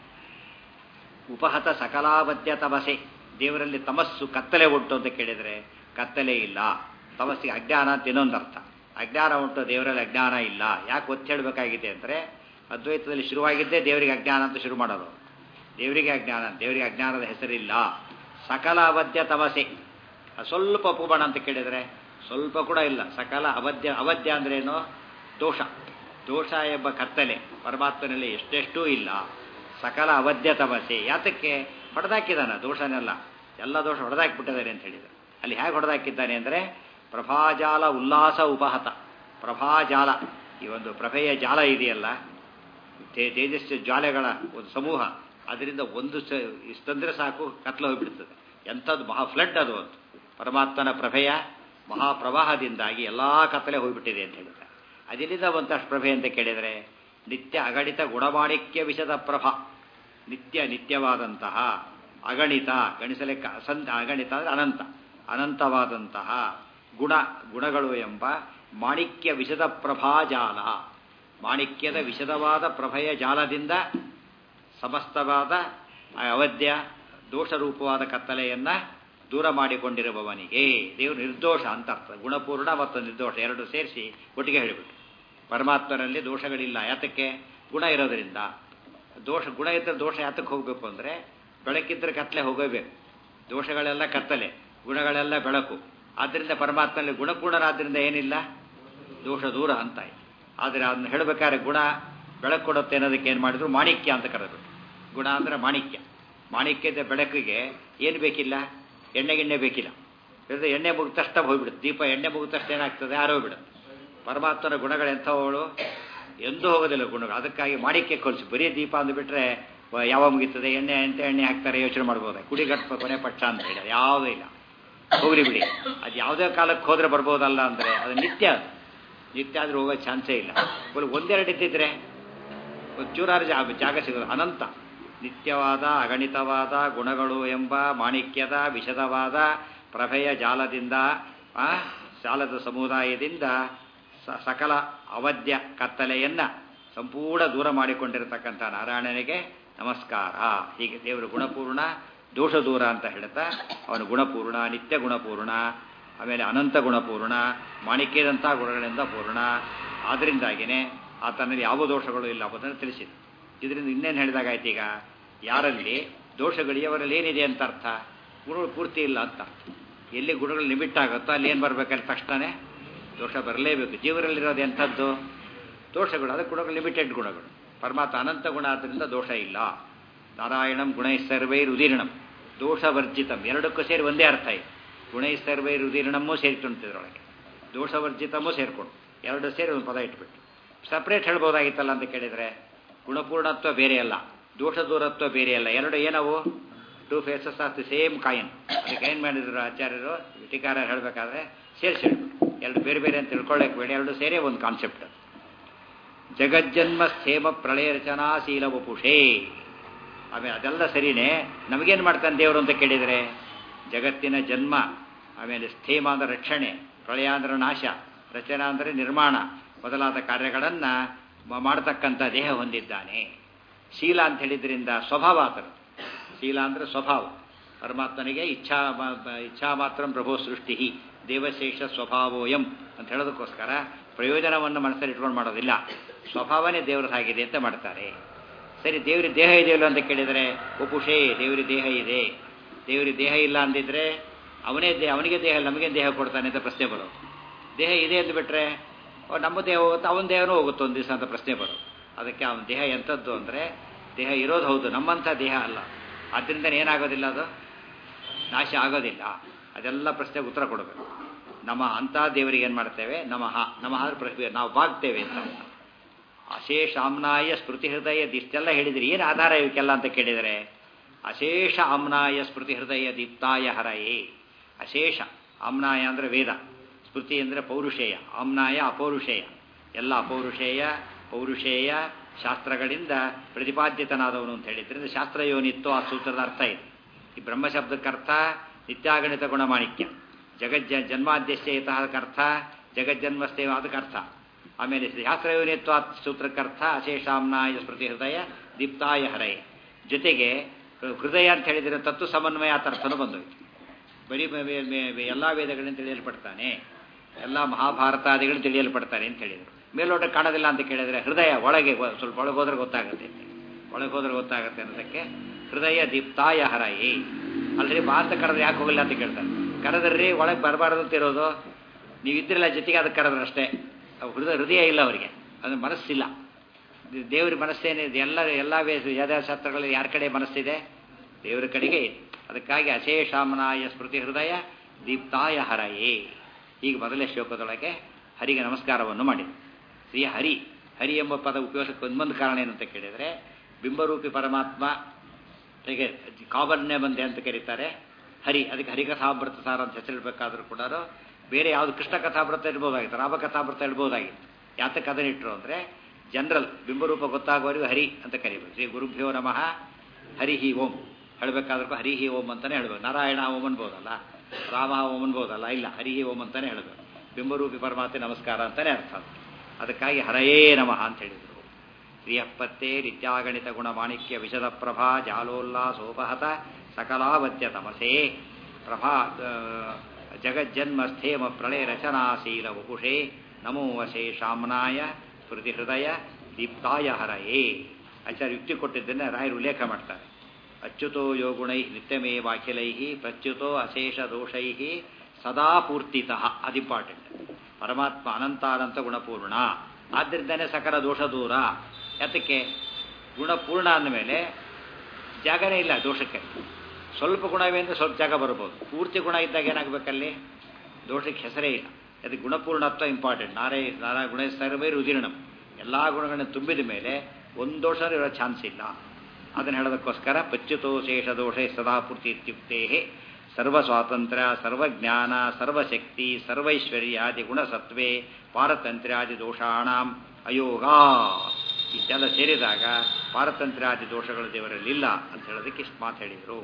ಉಪಹತ ಸಕಲಾವದ್ಯ ತಮಸೆ ದೇವರಲ್ಲಿ ತಮಸ್ಸು ಕತ್ತಲೆ ಉಂಟು ಅಂತ ಕೇಳಿದರೆ ಕತ್ತಲೆ ಇಲ್ಲ ತಮಸ್ಸಿಗೆ ಅಜ್ಞಾನ ಅಂತ ಇನ್ನೊಂದು ಅರ್ಥ ಅಜ್ಞಾನ ಉಂಟು ದೇವರಲ್ಲಿ ಅಜ್ಞಾನ ಇಲ್ಲ ಯಾಕೆ ಒತ್ತಿ ಹೇಳಬೇಕಾಗಿದೆ ಅಂದರೆ ಅದ್ವೈತದಲ್ಲಿ ಶುರುವಾಗಿದ್ದೇ ದೇವರಿಗೆ ಅಜ್ಞಾನ ಅಂತ ಶುರು ಮಾಡೋದು ದೇವರಿಗೆ ಅಜ್ಞಾನ ದೇವರಿಗೆ ಅಜ್ಞಾನದ ಹೆಸರಿಲ್ಲ ಸಕಲ ಅವಧ್ಯ ತಮಸೆ ಅದು ಸ್ವಲ್ಪ ಉಪಬಣ ಅಂತ ಕೇಳಿದರೆ ಸ್ವಲ್ಪ ಕೂಡ ಇಲ್ಲ ಸಕಲ ಅವಧ್ಯ ಅವಧ್ಯ ಅಂದ್ರೇನು ದೋಷ ದೋಷ ಎಂಬ ಕತ್ತಲೆ ಪರಮಾತ್ಮನಲ್ಲಿ ಎಷ್ಟೆಷ್ಟೂ ಇಲ್ಲ ಸಕಲ ಅವಧ್ಯ ತಮಸೆ ಯಾತಕ್ಕೆ ಹೊಡೆದಾಕಿದಾನ ದೋಷನೆಲ್ಲ ಎಲ್ಲ ದೋಷ ಹೊಡೆದಾಕಿಬಿಟ್ಟಿದ್ದಾರೆ ಅಂತ ಹೇಳಿದರು ಅಲ್ಲಿ ಹೇಗೆ ಹೊಡೆದಾಕಿದ್ದಾನೆ ಅಂದರೆ ಪ್ರಭಾಜಾಲ ಉಲ್ಲಾಸ ಉಪಹತ ಪ್ರಭಾಜಾಲ ಈ ಒಂದು ಪ್ರಭೆಯ ಜಾಲ ಇದೆಯಲ್ಲ ತೇ ತೇಜಸ್ವಿ ಜ್ವಾಲೆಗಳ ಒಂದು ಸಮೂಹ ಅದರಿಂದ ಒಂದು ಸ ಇಷ್ಟಂದ್ರೆ ಸಾಕು ಕತ್ಲ ಹೋಗ್ಬಿಡ್ತದೆ ಎಂಥದ್ದು ಮಹಾ ಫ್ಲಡ್ ಅದು ಒಂದು ಪರಮಾತ್ಮನ ಪ್ರಭೆಯ ಮಹಾಪ್ರವಾಹದಿಂದಾಗಿ ಎಲ್ಲ ಕತ್ತಲೆ ಹೋಗ್ಬಿಟ್ಟಿದೆ ಅಂತ ಹೇಳಿದ್ದಾರೆ ಅದೆಲ್ಲಿಂದ ಬಂತಷ್ಟು ಪ್ರಭೆ ಅಂತ ಕೇಳಿದರೆ ನಿತ್ಯ ಅಗಣಿತ ಗುಣಮಾಣಿಕ್ಯ ವಿಷದ ಪ್ರಭಾ ನಿತ್ಯ ನಿತ್ಯವಾದಂತಹ ಅಗಣಿತ ಗಣಿಸಲೆಕ್ಕ ಅಸಂತ ಅಗಣಿತ ಅಂದರೆ ಅನಂತ ಅನಂತವಾದಂತಹ ಗುಣ ಗುಣಗಳು ಎಂಬ ಮಾಣಿಕ್ಯ ವಿಷದ ಪ್ರಭಾಜಾಲ ಮಾಣಿಕ್ಯದ ವಿಷದವಾದ ಪ್ರಭೆಯ ಜಾಲದಿಂದ ಸಮಸ್ತವಾದ ಅವಧ್ಯ ದೋಷರೂಪವಾದ ಕತ್ತಲೆಯನ್ನು ದೂರ ಮಾಡಿಕೊಂಡಿರುವವನಿಗೆ ದೇವರು ನಿರ್ದೋಷ ಅಂತ ಅರ್ಥ ಗುಣಪೂರ್ಣ ಮತ್ತು ನಿರ್ದೋಷ ಎರಡು ಸೇರಿಸಿ ಒಟ್ಟಿಗೆ ಹೇಳಿಬಿಟ್ಟು ಪರಮಾತ್ಮನಲ್ಲಿ ದೋಷಗಳಿಲ್ಲ ಯಾತಕ್ಕೆ ಗುಣ ಇರೋದರಿಂದ ದೋಷ ಗುಣ ಇದ್ದರೆ ದೋಷ ಯಾತಕ್ಕೆ ಹೋಗಬೇಕು ಅಂದರೆ ಬೆಳಕಿದ್ರೆ ಕತ್ತಲೆ ಹೋಗಬೇಕು ದೋಷಗಳೆಲ್ಲ ಕತ್ತಲೆ ಗುಣಗಳೆಲ್ಲ ಬೆಳಕು ಆದ್ದರಿಂದ ಪರಮಾತ್ಮನಲ್ಲಿ ಗುಣಪೂರ್ಣರಾದ್ರಿಂದ ಏನಿಲ್ಲ ದೋಷ ದೂರ ಅಂತ ಆದರೆ ಅದನ್ನು ಹೇಳಬೇಕಾದ್ರೆ ಗುಣ ಬೆಳಕು ಕೊಡುತ್ತೆ ಅನ್ನೋದಕ್ಕೆ ಏನು ಮಾಡಿದ್ರು ಮಾಣಿಕ್ಯ ಅಂತ ಕರೆದ್ರು ಗುಣ ಅಂದರೆ ಮಾಣಿಕ್ಯ ಮಾಣಿಕ್ಯದ ಬೆಳಕಿಗೆ ಏನು ಬೇಕಿಲ್ಲ ಎಣ್ಣೆ ಗಿಣ್ಣೆ ಬೇಕಿಲ್ಲ ಇಲ್ಲದೆ ಎಣ್ಣೆ ಮುಗಿದ ತಕ್ಷಣ ಹೋಗ್ಬಿಡುತ್ತೆ ದೀಪ ಎಣ್ಣೆ ಮುಗಿದ ತಕ್ಷಣ ಏನಾಗ್ತದೆ ಆರೋಗ್ಬಿಡುತ್ತೆ ಪರಮಾತ್ಮನ ಗುಣಗಳು ಎಂಥವಳು ಎಂದೂ ಹೋಗೋದಿಲ್ಲ ಗುಣಗಳು ಅದಕ್ಕಾಗಿ ಮಾಣಿಕ್ಯ ಕೊಲಿಸಿ ಬರೀ ದೀಪ ಅಂದುಬಿಟ್ರೆ ಯಾವ ಮುಗಿತದೆ ಎಣ್ಣೆ ಎಂತ ಎಣ್ಣೆ ಹಾಕ್ತಾರೆ ಯೋಚನೆ ಮಾಡ್ಬೋದು ಕುಡಿಗಟ್ಪ ಕೊನೆ ಪಕ್ಷ ಅಂತ ಹೇಳಿ ಯಾವುದೂ ಇಲ್ಲ ಹೋಗ್ರಿ ಬಿಡಿ ಅದು ಯಾವುದೇ ಕಾಲಕ್ಕೆ ಹೋದ್ರೆ ಬರ್ಬೋದಲ್ಲ ಅಂದರೆ ಅದು ನಿತ್ಯ ಅದು ನಿತ್ಯ ಆದರೂ ಹೋಗೋ ಚಾನ್ಸೇ ಇಲ್ಲ ಒಂದೆರಡು ಇದ್ದಿದ್ರೆ ಚೂರಾರು ಜಾಗ ಜಾಗ ಸಿಗೋದು ಅನಂತ ನಿತ್ಯವಾದ ಅಗಣಿತವಾದ ಗುಣಗಳು ಎಂಬ ಮಾಣಿಕ್ಯದ ವಿಷದವಾದ ಪ್ರಭೆಯ ಜಾಲದಿಂದ ಆ ಜಾಲದ ಸಮುದಾಯದಿಂದ ಸಕಲ ಅವಧ್ಯ ಕತ್ತಲೆಯನ್ನು ಸಂಪೂರ್ಣ ದೂರ ಮಾಡಿಕೊಂಡಿರತಕ್ಕಂಥ ನಾರಾಯಣನಿಗೆ ನಮಸ್ಕಾರ ಹೀಗೆ ದೇವರು ಗುಣಪೂರ್ಣ ದೋಷ ದೂರ ಅಂತ ಹೇಳ್ತಾ ಅವನು ಗುಣಪೂರ್ಣ ನಿತ್ಯ ಗುಣಪೂರ್ಣ ಆಮೇಲೆ ಅನಂತ ಗುಣಪೂರ್ಣ ಮಾಣಿಕ್ಯದಂಥ ಗುಣಗಳಿಂದ ಪೂರ್ಣ ಆದ್ದರಿಂದಾಗಿಯೇ ಆತನಲ್ಲಿ ಯಾವ ದೋಷಗಳು ಇಲ್ಲ ಅನ್ನೋದನ್ನು ತಿಳಿಸಿದೆ ಇದರಿಂದ ಇನ್ನೇನು ಹೇಳಿದಾಗಾಯ್ತು ಈಗ ಯಾರಲ್ಲಿ ದೋಷಗಳು ಅವರಲ್ಲಿ ಏನಿದೆ ಅಂತ ಅರ್ಥ ಗುಣಗಳು ಪೂರ್ತಿ ಇಲ್ಲ ಅಂತ ಎಲ್ಲಿ ಗುಣಗಳು ಲಿಮಿಟ್ ಆಗುತ್ತೋ ಅಲ್ಲಿ ಏನು ಬರಬೇಕಂತ ತಕ್ಷಣವೇ ದೋಷ ಬರಲೇಬೇಕು ಜೀವನಲ್ಲಿರೋದು ಎಂಥದ್ದು ದೋಷಗಳು ಅದಕ್ಕೆ ಗುಣಗಳು ಲಿಮಿಟೆಡ್ ಗುಣಗಳು ಪರಮಾತ್ಮ ಅನಂತ ಗುಣ ಆದ್ದರಿಂದ ದೋಷ ಇಲ್ಲ ನಾರಾಯಣಂ ಗುಣೈಸರ್ವೈರ್ ಉದೀರ್ಣಂ ದೋಷವರ್ಜಿತಂ ಎರಡಕ್ಕೂ ಸೇರಿ ಒಂದೇ ಅರ್ಥ ಇದೆ ಗುಣೈಸರ್ವೈರ್ ಉದೀರ್ಣಮ್ಮೂ ಸೇರಿಕೊಂಡಿದ್ರೊಳಗೆ ದೋಷವರ್ಜಿತಮೂ ಸೇರಿಕೊಂಡು ಎರಡು ಸೇರಿ ಒಂದು ಪದ ಇಟ್ಬಿಟ್ಟು ಸಪ್ರೇಟ್ ಹೇಳ್ಬೋದಾಗಿತ್ತಲ್ಲ ಅಂತ ಕೇಳಿದರೆ ಗುಣಪೂರ್ಣತ್ವ ಬೇರೆ ಅಲ್ಲ ದೋಷ ದೂರತ್ವ ಬೇರೆ ಅಲ್ಲ ಎರಡು ಏನವು two faces of the same coin ಅದಕ್ಕೆ ಏನು ಮಾಡಿದ್ರು ಆಚಾರ್ಯರು ಟೀಕಾರ ಹೇಳಬೇಕಾದ್ರೆ ಸೇರಿಸಿ ಎರಡು ಬೇರೆ ಬೇರೆ ಅಂತ ತಿಳ್ಕೊಳ್ಳೋಕೆ ಬೇಡ ಎರಡು ಸೇರಿ ಒಂದು ಕಾನ್ಸೆಪ್ಟ್ ಜಗಜ್ಜನ್ಮ ಸ್ಥೇಮ ಪ್ರಳಯ ರಚನಾಶೀಲ ವಪುಷೇ ಆಮೇಲೆ ಅದೆಲ್ಲ ಸರಿನೇ ನಮಗೇನು ಮಾಡ್ತಾನೆ ದೇವರು ಅಂತ ಕೇಳಿದರೆ ಜಗತ್ತಿನ ಜನ್ಮ ಆಮೇಲೆ ಸ್ಥೇಮ ಅಂದರೆ ರಕ್ಷಣೆ ಪ್ರಳಯ ಅಂದರೆ ನಾಶ ರಚನಾ ಅಂದರೆ ನಿರ್ಮಾಣ ಮೊದಲಾದ ಕಾರ್ಯಗಳನ್ನು ಮಾಡತಕ್ಕಂಥ ದೇಹ ಹೊಂದಿದ್ದಾನೆ ಶೀಲ ಅಂತ ಹೇಳಿದ್ರಿಂದ ಸ್ವಭಾವ ಆತನು ಶೀಲ ಅಂದರೆ ಸ್ವಭಾವ ಪರಮಾತ್ಮನಿಗೆ ಇಚ್ಛಾ ಇಚ್ಛಾ ಮಾತ್ರ ಪ್ರಭೋ ಸೃಷ್ಟಿ ದೇವಶೇಷ ಸ್ವಭಾವೋಯಂ ಅಂತ ಹೇಳೋದಕ್ಕೋಸ್ಕರ ಪ್ರಯೋಜನವನ್ನು ಮನಸ್ಸಲ್ಲಿ ಇಟ್ಕೊಂಡು ಮಾಡೋದಿಲ್ಲ ಸ್ವಭಾವನೇ ದೇವರ ಹಾಗಿದೆ ಅಂತ ಮಾಡ್ತಾರೆ ಸರಿ ದೇವರಿಗೆ ದೇಹ ಇದೆಯಲ್ಲ ಅಂತ ಕೇಳಿದರೆ ಉಪುಷೇ ದೇವರಿಗೆ ದೇಹ ಇದೆ ದೇವರಿಗೆ ದೇಹ ಇಲ್ಲ ಅಂದಿದ್ರೆ ಅವನೇ ದೇಹ ಅವನಿಗೆ ದೇಹ ನಮಗೆ ದೇಹ ಕೊಡ್ತಾನೆ ಅಂತ ಪ್ರಶ್ನೆ ಬರೋದು ದೇಹ ಇದೆ ಅಂದುಬಿಟ್ರೆ ನಮ್ಮ ದೇಹ ಹೋಗುತ್ತೆ ಅವನ ದೇಹನೂ ಹೋಗುತ್ತೆ ಒಂದು ದಿವಸ ಅಂತ ಪ್ರಶ್ನೆ ಬರೋದು ಅದಕ್ಕೆ ಅವನ ದೇಹ ಎಂಥದ್ದು ಅಂದರೆ ದೇಹ ಇರೋದು ಹೌದು ನಮ್ಮಂಥ ದೇಹ ಅಲ್ಲ ಆದ್ದರಿಂದ ಏನಾಗೋದಿಲ್ಲ ಅದು ನಾಶ ಆಗೋದಿಲ್ಲ ಅದೆಲ್ಲ ಪ್ರಶ್ನೆಗೆ ಉತ್ತರ ಕೊಡಬೇಕು ನಮ್ಮ ಅಂಥ ದೇವರಿಗೆ ಏನು ಮಾಡ್ತೇವೆ ನಮಃ ನಮಃ ಪ್ರಶ್ನೆ ನಾವು ಬಾಗ್ತೇವೆ ಅಂತ ಅಶೇಷ ಆಮ್ನಾಯ ಸ್ಮೃತಿ ಹೃದಯ ಇಷ್ಟೆಲ್ಲ ಹೇಳಿದ್ರಿ ಏನು ಆಧಾರ ಇವಕ್ಕೆಲ್ಲ ಅಂತ ಕೇಳಿದರೆ ಅಶೇಷ ಆಮ್ನಾಯ ಸ್ಮೃತಿ ಹೃದಯ ದೀಪ್ತಾಯ ಹರಯೇ ಅಶೇಷ ಆಮ್ನಾಯ ಅಂದರೆ ವೇದ ಸ್ಮೃತಿ ಅಂದರೆ ಪೌರುಷೇಯ ಆಮ್ನಾಯ ಅಪೌರುಷೇಯ ಎಲ್ಲ ಅಪೌರುಷೇಯ ಪೌರುಷೇಯ ಶಾಸ್ತ್ರಗಳಿಂದ ಪ್ರತಿಪಾದ್ಯತನಾದವನು ಅಂತ ಹೇಳಿದ್ರಿಂದ ಶಾಸ್ತ್ರಯೋನಿತ್ವ ಆ ಸೂತ್ರದ ಅರ್ಥ ಇದೆ ಈ ಬ್ರಹ್ಮಶಬ್ದಕ್ಕರ್ಥ ನಿತ್ಯಾಗಣಿತ ಗುಣಮಾಣಿಕ್ಯ ಜಗಜ್ಜ ಜನ್ಮಾದ್ಯಶ್ಚೇತಃ ಜಗಜ್ಜನ್ಮಸ್ಥೇವ ಅದಕ್ಕರ್ಥ ಆಮೇಲೆ ಶಾಸ್ತ್ರಯೋನಿತ್ವ ಸೂತ್ರಕ್ಕರ್ಥ ಅಶೇಷಾಮ್ನಾಯ ಸ್ಮೃತಿ ಹೃದಯ ದೀಪ್ತಾಯ ಹರಯ ಜೊತೆಗೆ ಹೃದಯ ಅಂತ ಹೇಳಿದರೆ ತತ್ವ ಸಮನ್ವಯ ಆ ಅರ್ಥನೂ ಬಂದೋಯ್ತು ಬರೀ ಎಲ್ಲ ವೇದಗಳನ್ನು ತಿಳಿಯಲ್ಪಡ್ತಾನೆ ಎಲ್ಲ ಮಹಾಭಾರತಾದಿಗಳನ್ನು ತಿಳಿಯಲ್ಪಡ್ತಾನೆ ಅಂತ ಹೇಳಿದರು ಮೇಲೋಟ ಕಾಣೋದಿಲ್ಲ ಅಂತ ಕೇಳಿದರೆ ಹೃದಯ ಒಳಗೆ ಸ್ವಲ್ಪ ಒಳಗೆ ಹೋದ್ರೆ ಗೊತ್ತಾಗುತ್ತೆ ಒಳಗೆ ಹೋದ್ರೆ ಗೊತ್ತಾಗುತ್ತೆ ಅನ್ನೋದಕ್ಕೆ ಹೃದಯ ದೀಪ್ತಾಯ ಹರಯೇ ಅಲ್ರಿ ಭಾರತ ಕರೆದ್ರೆ ಯಾಕೆ ಹೋಗಲ್ಲ ಅಂತ ಕೇಳ್ತಾರೆ ಕರೆದ್ರಿ ಒಳಗೆ ಬರಬಾರ್ದು ಅಂತ ಇರೋದು ನೀವು ಇದ್ರಲ್ಲ ಜೊತೆಗೆ ಅದಕ್ಕೆ ಕರೆದ್ರೆ ಅಷ್ಟೇ ಹೃದಯ ಹೃದಯ ಇಲ್ಲ ಅವರಿಗೆ ಅದು ಮನಸ್ಸಿಲ್ಲ ದೇವ್ರ ಮನಸ್ಸೇನಿದೆ ಎಲ್ಲ ಎಲ್ಲ ಶಾಸ್ತ್ರಗಳಲ್ಲಿ ಯಾರ ಕಡೆ ಮನಸ್ಸಿದೆ ದೇವರ ಕಡೆಗೆ ಇದೆ ಅದಕ್ಕಾಗಿ ಅಶೇಷಾಮನಾಯ ಸ್ಮೃತಿ ಹೃದಯ ದೀಪ್ತಾಯ ಹರಯೇ ಈಗ ಮೊದಲೇ ಶ್ಲೋಕದೊಳಗೆ ಹರಿಗೆ ನಮಸ್ಕಾರವನ್ನು ಮಾಡಿ ಶ್ರೀ ಹರಿ ಹರಿ ಎಂಬ ಪದ ಉಪಯೋಗಕ್ಕೆ ಒಂದೊಂದು ಕಾರಣ ಏನಂತ ಕೇಳಿದರೆ ಬಿಂಬರೂಪಿ ಪರಮಾತ್ಮ ಹೇಗೆ ಕಾಬನ್ನೇ ಬಂದೆ ಅಂತ ಕರೀತಾರೆ ಹರಿ ಅದಕ್ಕೆ ಹರಿಕಥಾಮೃತ ಸಾರ ಅಂತ ಹೆಸರಿಡಬೇಕಾದ್ರೂ ಕೂಡ ಬೇರೆ ಯಾವುದು ಕೃಷ್ಣ ಕಥಾಮೃತ ಇಡ್ಬೋದಾಗಿತ್ತು ರಾಮ ಕಥಾಮೃತ ಇಡ್ಬೋದಾಗಿತ್ತು ಯಾತಕ್ಕೆ ಅದನ್ನ ಇಟ್ಟರು ಅಂದರೆ ಜನರಲ್ ಬಿಂಬರೂಪ ಗೊತ್ತಾಗುವವರೆಗೂ ಹರಿ ಅಂತ ಕರಿಬೇಕು ಶ್ರೀ ಗುರುಭ್ಯೋ ನಮಃ ಹರಿ ಹಿ ಓಂ ಹೇಳಬೇಕಾದ್ರೂ ಹರಿ ಹಿ ಓಂ ಅಂತಾನೆ ಹೇಳ್ಬೇಕು ನಾರಾಯಣ ಓಂ ಅನ್ಬೋದಲ್ಲ ರಾಮ ಓಂ ಅನ್ಬೋದಲ್ಲ ಇಲ್ಲ ಹರಿ ಹಿ ಓಂ ಅಂತಾನೆ ಹೇಳಬೇಕು ಬಿಂಬರೂಪಿ ಪರಮಾತ್ಮ ನಮಸ್ಕಾರ ಅಂತಾನೆ ಅರ್ಥ ಅದಕ್ಕಾಗಿ ಹರಯೇ ನಮಃ ಅಂತ ಹೇಳಿದರು ಶ್ರೀಯಪ್ಪತ್ತೇ ನಿತ್ಯಾಗಣಿತ ಗುಣ ಮಾಣಿಕ್ಯ ವಿಶದ ಪ್ರಭಾ ಜಾಲೋಲ್ಲಾಸೋಪಹತ ಸಕಲಾವತ್ಯ ತಮಸೇ ಪ್ರಭಾ ಜಗಜ್ಜನ್ಮ ಸ್ಥೇಮ ಪ್ರಳಯ ರಚನಾಶೀಲ ವಪುಷೇ ನಮೋ ವಶೇ ಶಾಮ್ನಾಯ ಸ್ಮೃತಿ ಹೃದಯ ದೀಪ್ತಾಯ ಹರಯೇ ಆಚಾರ್ಯ ಯುಕ್ತಿ ಕೊಟ್ಟಿದ್ದನ್ನು ರಾಯರು ಉಲ್ಲೇಖ ಮಾಡ್ತಾರೆ ಅಚ್ಯುತೋ ಯೋಗುಣೈ ನಿತ್ಯಮೇವಾಖಿಲೈ ಪ್ರಚ್ಯುತೋ ಅಶೇಷ ದೋಷೈ ಸದಾ ಪೂರ್ತಿತಃ ಅದು ಇಂಪಾರ್ಟೆಂಟ್ ಪರಮಾತ್ಮ ಅನಂತಾನಂತ ಗುಣಪೂರ್ಣ ಆದ್ದರಿಂದನೇ ಸಕಲ ದೋಷ ದೂರ ಯಾತಕ್ಕೆ ಗುಣಪೂರ್ಣ ಅಂದಮೇಲೆ ಜಾಗನೇ ಇಲ್ಲ ದೋಷಕ್ಕೆ ಸ್ವಲ್ಪ ಗುಣವೇ ಅಂದರೆ ಸ್ವಲ್ಪ ಜಾಗ ಬರ್ಬೋದು ಪೂರ್ತಿ ಗುಣ ಇದ್ದಾಗ ಏನಾಗಬೇಕಲ್ಲಿ ದೋಷಕ್ಕೆ ಹೆಸರೇ ಇಲ್ಲ ಅದಕ್ಕೆ ಗುಣಪೂರ್ಣತ್ವ ಇಂಪಾರ್ಟೆಂಟ್ ನಾರೇ ನಾರಾ ಗುಣ ಸರ್ವೇ ರುದಿರಣಂ ಎಲ್ಲ ಗುಣಗಳನ್ನು ತುಂಬಿದ ಮೇಲೆ ಒಂದು ದೋಷ ಇರೋ ಚಾನ್ಸ್ ಇಲ್ಲ ಅದನ್ನು ಹೇಳೋದಕ್ಕೋಸ್ಕರ ಪಚ್ಯುತೋ ಶೇಷ ದೋಷ ಸದಾ ಪೂರ್ತಿ ಇತ್ಯುಕ್ತೇ ಸರ್ವ ಸ್ವಾತಂತ್ರ್ಯ ಸರ್ವಜ್ಞಾನ ಸರ್ವಶಕ್ತಿ ಸರ್ವೈಶ್ವರ್ಯಾದಿ ಗುಣಸತ್ವೇ ಪಾರತಂತ್ರ್ಯಾದಿ ದೋಷಾಣಂ ಅಯೋಗ ಇಷ್ಟೆಲ್ಲ ಸೇರಿದಾಗ ಪಾರತಂತ್ರ್ಯಾದಿ ದೋಷಗಳು ದೇವರಲ್ಲಿಲ್ಲ ಅಂತ ಹೇಳೋದಕ್ಕೆ ಇಷ್ಟು ಮಾತು ಹೇಳಿದರು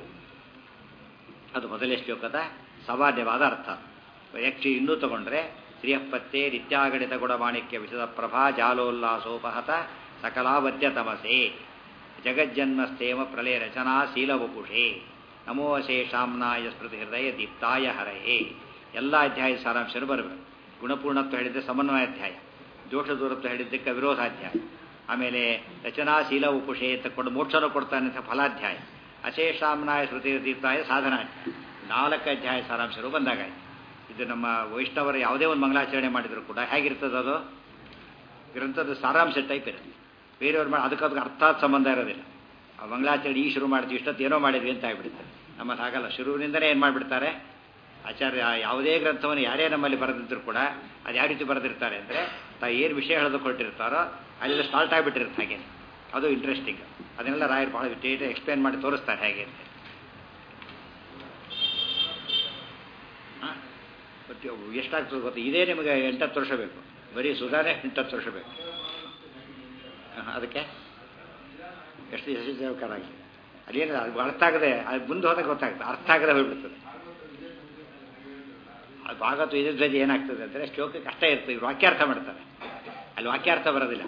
ಅದು ಮೊದಲೇ ಶ್ಲೋಕದ ಸಾಮಾನ್ಯವಾದ ಅರ್ಥ ಯಕ್ಷಿ ಇನ್ನೂ ತಗೊಂಡ್ರೆ ಶ್ರೀಯಪ್ಪತ್ತೆ ನಿತ್ಯಾಗಣಿತ ಗುಣಮಾಣಿಕ್ಯ ವಿಷದ ಪ್ರಭಾ ಜಾಲೋಲ್ಲಾಸೋಪಹತ ಸಕಲಾವದ್ಯ ತಮಸೆ ಜಗಜ್ಜನ್ಮಸ್ಥೇಮ ಪ್ರಳಯ ರಚನಾ ಶೀಲವಪುಷೇ ನಮೋ ಅಶೇಷಾಮ್ನಾಯ ಸ್ಮೃತಿ ಹೃದಯ ದೀಪ್ತಾಯ ಹರಯೇ ಎಲ್ಲ ಅಧ್ಯಾಯ ಸಾರಾಂಶರು ಬರಬೇಕು ಗುಣಪೂರ್ಣತ್ವ ಹೇಳಿದ್ದೆ ಸಮನ್ವಯಾಧ್ಯಾಯ ದೋಷ ದೂರತ್ವ ಹೇಳಿದ್ದಕ್ಕೆ ವಿರೋಧಾಧ್ಯಾಯ ಆಮೇಲೆ ರಚನಾಶೀಲ ಉಪುಷೆ ತಕ್ಕೊಂಡು ಮೋಕ್ಷನ ಕೊಡ್ತಾನೆ ಅಂತ ಫಲಾಧ್ಯಾಯ ಅಶೇಷಾಮ್ನಾಯ ಸ್ಮೃತಿ ದೀಪ್ತಾಯ ಸಾಧನಾಧ್ಯಾಯ ನಾಲ್ಕು ಅಧ್ಯಾಯ ಸಾರಾಂಶರು ಬಂದಾಗಾಯ್ತು ಇದು ನಮ್ಮ ವೈಷ್ಣವರ ಯಾವುದೇ ಒಂದು ಮಂಗಳಾಚರಣೆ ಮಾಡಿದ್ರು ಕೂಡ ಹೇಗಿರ್ತದೆ ಅದು ಗ್ರಂಥದ ಸಾರಾಂಶ ಟೈಪ್ ಇರುತ್ತೆ ಬೇರೆಯವ್ರು ಮಾಡಿ ಅದಕ್ಕೆ ಅದಕ್ಕೆ ಅರ್ಥಾತ್ ಸಂಬಂಧ ಇರೋದಿಲ್ಲ ಆ ಮಂಗಳಾಚರಣೆ ಈ ಶುರು ಮಾಡಿದ್ವಿ ಇಷ್ಟೊತ್ತು ಏನೋ ಮಾಡಿದ್ವಿ ಅಂತ ಆಗ್ಬಿಡುತ್ತೆ ನಮ್ಮಲ್ಲಿ ಹಾಗಲ್ಲ ಶುರುವಿನಿಂದಲೇ ಏನು ಮಾಡಿಬಿಡ್ತಾರೆ ಆಚಾರ್ಯ ಯಾವುದೇ ಗ್ರಂಥವನ್ನು ಯಾರೇ ನಮ್ಮಲ್ಲಿ ಬರೆದಿದ್ರು ಕೂಡ ಅದು ಯಾವ ರೀತಿ ಬರೆದಿರ್ತಾರೆ ಅಂದರೆ ತಾ ಏನು ವಿಷಯ ಹೇಳೋದಕ್ಕೆ ಹೊರಟಿರ್ತಾರೋ ಅಲ್ಲೆಲ್ಲ ಸ್ಟಾರ್ಟ್ ಆಗಿಬಿಟ್ಟಿರುತ್ತೆ ಹಾಗೆ ಅದು ಇಂಟ್ರೆಸ್ಟಿಂಗ್ ಅದನ್ನೆಲ್ಲ ರಾಯರು ಭಾಳ ಡೇಟ್ ಎಕ್ಸ್ಪ್ಲೇನ್ ಮಾಡಿ ತೋರಿಸ್ತಾರೆ ಹೇಗೆ ಅಂತ ಮತ್ತು ಎಷ್ಟಾಗ್ತದೆ ಗೊತ್ತಾ ಇದೇ ನಿಮಗೆ ಎಂಟತ್ತು ವರ್ಷ ಬೇಕು ಬರೀ ಸುಧಾರಣೆ ಎಂಟತ್ತು ವರ್ಷ ಬೇಕು ಅದಕ್ಕೆ ಎಷ್ಟು ಎಷ್ಟು ಸೇವಕರಾಗಿ ಅದೇನಿಲ್ಲ ಅದು ಅರ್ಥ ಆಗದೆ ಅದು ಮುಂದೆ ಹೋದಾಗ ಗೊತ್ತಾಗ್ತದೆ ಅರ್ಥ ಆಗದೆ ಹೋಗ್ಬಿಡ್ತದೆ ಅದು ಭಾಗತ್ತು ಇದ್ರ ಧ್ವಜ ಏನಾಗ್ತದೆ ಅಂದರೆ ಶ್ಲೋಕಕ್ಕೆ ಕಷ್ಟ ಇರ್ತದೆ ಇವ್ರು ವಾಕ್ಯಾರ್ಥ ಮಾಡ್ತಾರೆ ಅಲ್ಲಿ ವಾಕ್ಯಾರ್ಥ ಬರೋದಿಲ್ಲ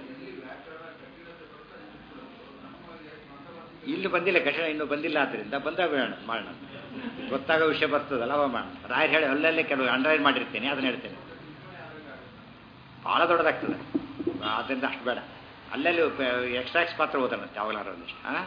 ಇಲ್ಲಿ ಬಂದಿಲ್ಲ ಕಷಣ ಇನ್ನೂ ಬಂದಿಲ್ಲ ಆದ್ದರಿಂದ ಬಂದಾಗ ಬೇಡ ಮಾಡೋಣ ಗೊತ್ತಾಗೋ ವಿಷಯ ಬರ್ತದಲ್ಲ ಅವ ಮಾಡೋಣ ರಾಯರು ಹೇಳಿ ಅಲ್ಲಲ್ಲೇ ಕೆಲವು ಅಂಡರ್ಲೈನ್ ಮಾಡಿರ್ತೀನಿ ಅದನ್ನ ಹೇಳ್ತೇನೆ ಭಾಳ ದೊಡ್ಡದಾಗ್ತದೆ ಆದ್ದರಿಂದ ಅಷ್ಟು ಬೇಡ ಅಲ್ಲಲ್ಲಿ ಎಕ್ಸ್ಟ್ರಾಕ್ಸ್ ಪಾತ್ರ ಓದೋಣಂತೆ ಯಾವಾಗಲಾರ ಒಂದಿಷ್ಟು ಹಾಂ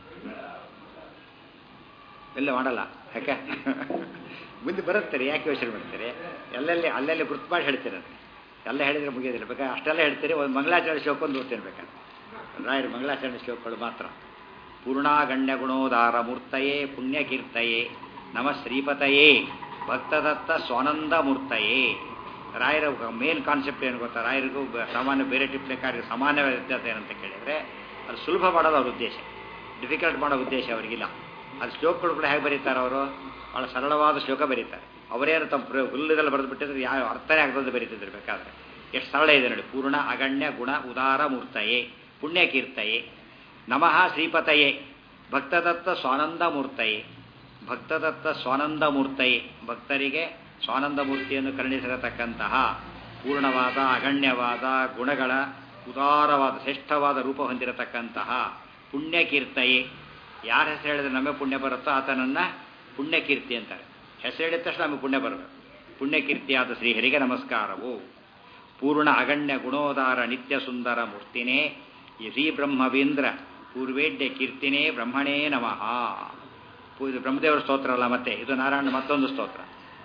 ಎಲ್ಲ ಮಾಡಲ್ಲ ಯಾಕೆ ಮುಂದೆ ಬರುತ್ತಾರೆ ಯಾಕೆ ಯೋಚನೆ ಮಾಡ್ತಾರೆ ಎಲ್ಲೆಲ್ಲಿ ಅಲ್ಲೆಲ್ಲಿ ಗುರ್ತು ಮಾಡಿ ಹೇಳ್ತೀರ ಎಲ್ಲ ಹೇಳಿದ್ರೆ ಮುಗಿಯೋದಿಲ್ಲ ಬೇಕಾದ್ರೆ ಅಷ್ಟೆಲ್ಲ ಹೇಳ್ತೀರಿ ಒಂದು ಮಂಗಳಾಚರಣೆ ಶ್ಲೋಕ ಒಂದು ಓದ್ತೇನೆ ಬೇಕಾದ್ರೆ ರಾಯರು ಮಂಗಳಾಚರಣೆ ಶ್ಲೋಕಗಳು ಮಾತ್ರ ಪೂರ್ಣಾಗಣ್ಯ ಗುಣೋದಾರ ಮೂರ್ತಯೇ ಪುಣ್ಯಕೀರ್ತಯೇ ನಮ ಶ್ರೀಪತಯೇ ಭಕ್ತದತ್ತ ಸ್ವಾನಂದ ಮೂರ್ತಯೇ ರಾಯರ ಮೇನ್ ಕಾನ್ಸೆಪ್ಟ್ ಏನು ಗೊತ್ತಾ ರಾಯರಿಗೂ ಸಾಮಾನ್ಯ ಬೇರೆ ಟಿಪ್ಲೆಕಾರಿಗೆ ಸಮಾನ ವ್ಯತ್ಯಾಸ ಏನಂತ ಕೇಳಿದರೆ ಅದು ಸುಲಭ ಮಾಡೋದು ಅವ್ರ ಉದ್ದೇಶ ಡಿಫಿಕಲ್ಟ್ ಮಾಡೋ ಉದ್ದೇಶ ಅವರಿಗಿಲ್ಲ ಅದು ಶ್ಲೋಕಗಳು ಕೂಡ ಹೇಗೆ ಬರೀತಾರೆ ಅವರು ಭಾಳ ಸರಳವಾದ ಶ್ಲೋಕ ಬರೀತಾರೆ ಅವರೇನು ತಮ್ಮ ಹುಲ್ಲುದೆಲ್ಲ ಬರೆದು ಬಿಟ್ಟಿದ್ರೆ ಯಾವ ಅರ್ಥನೇ ಆಗದಂತೆ ಬರೀತಿದ್ರು ಬೇಕಾದ್ರೆ ಎಷ್ಟು ಸರಳ ಇದೆ ನೋಡಿ ಪೂರ್ಣ ಅಗಣ್ಯ ಗುಣ ಉದಾರ ಮೂರ್ತಯೇ ಪುಣ್ಯಕೀರ್ತಯೇ ನಮಃ ಶ್ರೀಪತಯೇ ಭಕ್ತದತ್ತ ಸ್ವಾನಂದ ಮೂರ್ತಯೇ ಭಕ್ತದತ್ತ ಸ್ವಾನಂದ ಮೂರ್ತಯೇ ಭಕ್ತರಿಗೆ ಸ್ವಾನಂದ ಮೂರ್ತಿಯನ್ನು ಕರುಣಿಸಿರತಕ್ಕಂತಹ ಪೂರ್ಣವಾದ ಅಗಣ್ಯವಾದ ಗುಣಗಳ ಉದಾರವಾದ ಶ್ರೇಷ್ಠವಾದ ರೂಪ ಹೊಂದಿರತಕ್ಕಂತಹ ಪುಣ್ಯಕೀರ್ತಯೇ ಯಾರ ಹೆಸರು ಹೇಳಿದ್ರೆ ನಮಗೆ ಪುಣ್ಯ ಬರುತ್ತೋ ಆತನನ್ನು ಪುಣ್ಯಕೀರ್ತಿ ಅಂತಾರೆ ಹೆಸರು ಹೇಳಿದ ತಕ್ಷಣ ನಮಗೆ ಪುಣ್ಯ ಬರಬೇಕು ಪುಣ್ಯಕೀರ್ತಿಯಾದ ಶ್ರೀಹರಿಗೆ ನಮಸ್ಕಾರವು ಪೂರ್ಣ ಅಗಣ್ಯ ಗುಣೋದಾರ ನಿತ್ಯ ಸುಂದರ ಮೂರ್ತಿನೇ ಶ್ರೀ ಬ್ರಹ್ಮವೀಂದ್ರ ಪೂರ್ವೇಡ್ಯ ಕೀರ್ತಿನೇ ಬ್ರಹ್ಮಣೇ ನಮಃ ಇದು ಬ್ರಹ್ಮದೇವರ ಸ್ತೋತ್ರ ಅಲ್ಲ ಮತ್ತೆ ಇದು ನಾರಾಯಣ ಮತ್ತೊಂದು ಸ್ತೋತ್ರ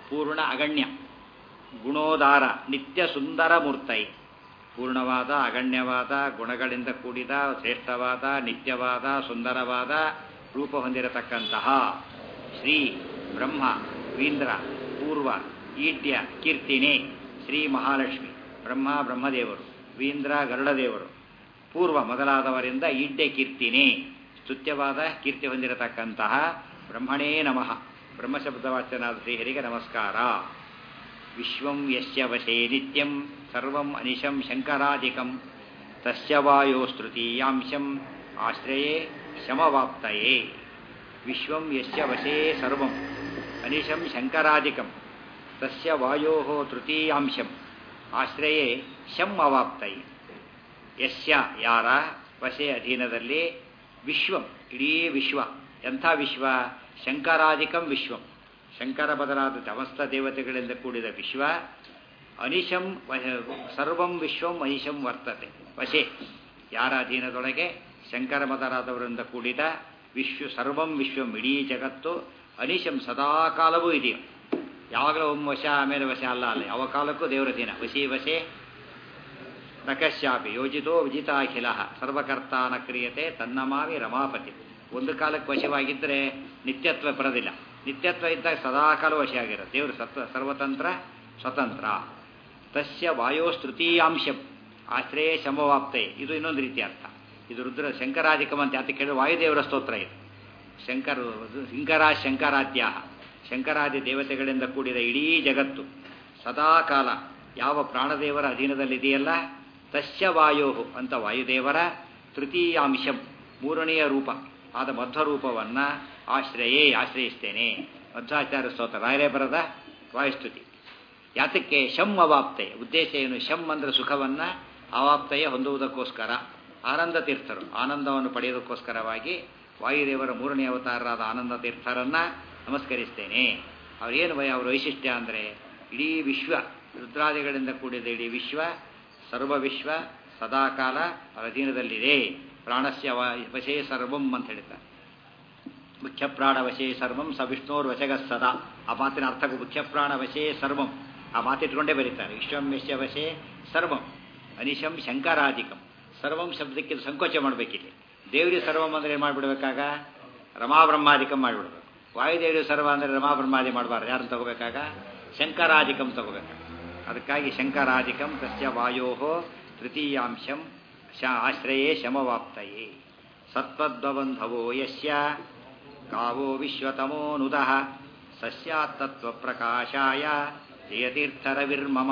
ಪೂರ್ಣ ಅಗಣ್ಯ ಗುಣೋದಾರ ನಿತ್ಯ ಸುಂದರ ಮೂರ್ತೈ ಪೂರ್ಣವಾದ ಅಗಣ್ಯವಾದ ಗುಣಗಳಿಂದ ಕೂಡಿದ ಶ್ರೇಷ್ಠವಾದ ನಿತ್ಯವಾದ ಸುಂದರವಾದ ರೂಪ ಹೊಂದಿರತಕ್ಕಂತಹ ಶ್ರೀ ಬ್ರಹ್ಮ ವೀಂದ್ರ ಪೂರ್ವ ಈಡ್ಯ ಕೀರ್ತಿನೇ ಶ್ರೀ ಮಹಾಲಕ್ಷ್ಮಿ ಬ್ರಹ್ಮ ಬ್ರಹ್ಮದೇವರು ವೀಂದ್ರ ಗರುಡದೇವರು ಪೂರ್ವ ಮೊದಲಾದವರಿಂದ ಈಡ್ಯ ಕೀರ್ತಿನೇ ಸ್ತುತ್ಯವಾದ ಕೀರ್ತಿ ಹೊಂದಿರತಕ್ಕಂತಹ ಬ್ರಹ್ಮಣೇ ನಮಃ ಬ್ರಹ್ಮಶಬ್ದವಾಚ್ಯನಾದ ಶ್ರೀಹರಿಗೆ ನಮಸ್ಕಾರ ವಿಶ್ವಂ ಯಸ್ಯ ವಶೇ ನಿತ್ಯಂ ಸರ್ವಂ ಅನಿಶಂ ಶಂಕರಾಧಿಕಂ ತಸ್ಯ ವಾಯೋಸ್ತೃತೀಯಾಂಶಂ ಆಶ್ರಯೇ ಶಮವಾಪ್ತಯೇ ವಿಶ್ವಂ ಯಸ್ಯ ವಶೇ ಸರ್ವಂ ಅನಿಶಂ ಶಂಕರಾಧಿಕಂ ತಸ್ಯ ವಾಯೋ ತೃತೀಯಾಂಶಂ ಆಶ್ರಯೇ ಶಂ ಅವಾಪ್ತಯೇ ಯಸ್ಯ ಯಾರ ವಶೆ ಅಧೀನದಲ್ಲಿ ವಿಶ್ವಂ ಇಡೀ ವಿಶ್ವ ಎಂಥ ವಿಶ್ವ ಶಂಕರಾಧಿಕಂ ವಿಶ್ವಂ ಶಂಕರ ಬದಲಾದ ಸಮಸ್ತ ದೇವತೆಗಳಿಂದ ಕೂಡಿದ ವಿಶ್ವ ಅನಿಶಂ ಸರ್ವಂ ವಿಶ್ವಂ ಅನಿಶಂ ವರ್ತತೆ ವಶೆ ಯಾರ ಅಧೀನದೊಳಗೆ ಶಂಕರ ಮೊದಲಾದವರಿಂದ ಕೂಡಿದ ವಿಶ್ವ ಸರ್ವಂ ವಿಶ್ವಂ ಇಡೀ ಜಗತ್ತು ಅನಿಶಂ ಸದಾಕಾಲವೂ ಇದೆಯೋ ಯಾವಾಗಲೂ ಒಮ್ಮೆ ವಶ ಆಮೇಲೆ ವಶ ಅಲ್ಲ ಅಲ್ಲ ಯಾವ ಕಾಲಕ್ಕೂ ದೇವರ ಅಧೀನ ವಶಿ ವಶೆ ನಕಶ್ಯಾಪಿ ಯೋಜಿತೋ ವಿಜಿತಾಖಿಲ ಸರ್ವಕರ್ತ ನ ಕ್ರಿಯತೆ ತನ್ನಮಾವಿ ರಮಾಪತಿ ಒಂದು ಕಾಲಕ್ಕೆ ವಶವಾಗಿದ್ದರೆ ನಿತ್ಯತ್ವ ಬರೋದಿಲ್ಲ ನಿತ್ಯತ್ವ ಇದ್ದಾಗ ಸದಾಕಾಲ ವಶಿಯಾಗಿರೋದು ದೇವರು ಸತ್ವ ಸರ್ವತಂತ್ರ ಸ್ವತಂತ್ರ ತಸ್ಯ ವಾಯೋಸ್ತೃತೀಯಾಂಶಂ ಆಶ್ರಯ ಶಮವಾಪ್ತೆ ಇದು ಇನ್ನೊಂದು ರೀತಿಯ ಅರ್ಥ ಇದು ರುದ್ರ ಶಂಕರಾಧಿಕಂ ಅಂತ ಯಾತ ಕೇಳಿದ್ರೆ ವಾಯುದೇವರ ಸ್ತೋತ್ರ ಇದು ಶಂಕರ ಶಂಕರ ಶಂಕರಾದ್ಯ ಶಂಕರಾದಿ ದೇವತೆಗಳಿಂದ ಕೂಡಿದ ಇಡೀ ಜಗತ್ತು ಸದಾಕಾಲ ಯಾವ ಪ್ರಾಣದೇವರ ಅಧೀನದಲ್ಲಿದೆಯಲ್ಲ ತಸ್ಯ ವಾಯೋ ಅಂತ ವಾಯುದೇವರ ತೃತೀಯಾಂಶಂ ಮೂರನೆಯ ರೂಪ ಆದ ಮಧ್ವರೂಪವನ್ನು ಆಶ್ರಯೇ ಆಶ್ರಯಿಸ್ತೇನೆ ಮಧ್ವಾಚಾರ್ಯ ಸ್ತೋತ್ರ ರಾಯರೇ ಬರದ ವಾಯುಸ್ತುತಿ ಯಾತಕ್ಕೆ ಶಂ ಅವಾಪ್ತೆ ಉದ್ದೇಶ ಏನು ಶಂ ಅಂದರೆ ಸುಖವನ್ನು ಅವಾಪ್ತೆಯ ಹೊಂದುವುದಕ್ಕೋಸ್ಕರ ಆನಂದ ತೀರ್ಥರು ಆನಂದವನ್ನು ಪಡೆಯೋದಕ್ಕೋಸ್ಕರವಾಗಿ ವಾಯುದೇವರ ಮೂರನೇ ಅವತಾರರಾದ ಆನಂದ ತೀರ್ಥರನ್ನು ನಮಸ್ಕರಿಸ್ತೇನೆ ಅವರೇನು ಭಯ ಅವರ ವೈಶಿಷ್ಟ್ಯ ಅಂದರೆ ಇಡೀ ವಿಶ್ವ ರುದ್ರಾದಿಗಳಿಂದ ಕೂಡಿದ ಇಡೀ ವಿಶ್ವ ಸರ್ವ ವಿಶ್ವ ಸದಾಕಾಲ ಅವರ ಅಧೀನದಲ್ಲಿದೆ ಪ್ರಾಣಸ್ಯ ವಶೇ ಸರ್ವಂ ಅಂತ ಹೇಳ್ತಾರೆ ಮುಖ್ಯ ಪ್ರಾಣ ವಶೇ ಸರ್ವಂ ಸ ವಿಷ್ಣೋರ್ ವಶಗ ಸದಾ ಆ ಮಾತಿನ ಅರ್ಥಕ್ಕೂ ಮುಖ್ಯ ಪ್ರಾಣ ವಶೇ ಸರ್ವಂ ಆ ಮಾತಿಟ್ಕೊಂಡೇ ಬರೀತಾರೆ ವಿಶ್ವಂ ಯಶ್ಯ ವಶೇ ಸರ್ವಂ ಅನಿಶಂ ಶಂಕರಾಧಿಕಂ ಸರ್ವಂ ಶಬ್ದಕ್ಕೆ ಸಂಕೋಚ ಮಾಡಬೇಕಿಲ್ಲಿ ದೇವರಿ ಸರ್ವಂ ಅಂದರೆ ಏನು ಮಾಡಿಬಿಡ್ಬೇಕಾಗ ರಮಾಬ್ರಹ್ಮಾಧಿಕಂ ಮಾಡಿಬಿಡ್ಬೇಕು ವಾಯುದೇವಿ ಸರ್ವ ಅಂದರೆ ರಮಾಬ್ರಹ್ಮಾದಿ ಮಾಡಬಾರ್ದು ಯಾರನ್ನು ತಗೋಬೇಕಾಗ ಶಂಕರಾಧಿಕಂ ತಗೋಬೇಕು ಅದಕ್ಕಾಗಿ ಶಂಕರಾಧಿಕಂ ತಸ್ಯ ವಾಯೋ ತೃತೀಯಾಂಶಂ ಶ ಆಶ್ರಯೇ ಶಮವಾಪ್ತಯೇ ಸತ್ವದ್ವಂಧವೋ ಯಸ್ಯ ಕಾವೋ ವಿಶ್ವತಮೋನುದಃ ಸಸ್ಯಾತ್ತತ್ವಪ್ರಕಾಶಾಯ ಜಯತೀರ್ಥರವಿರ್ಮಮ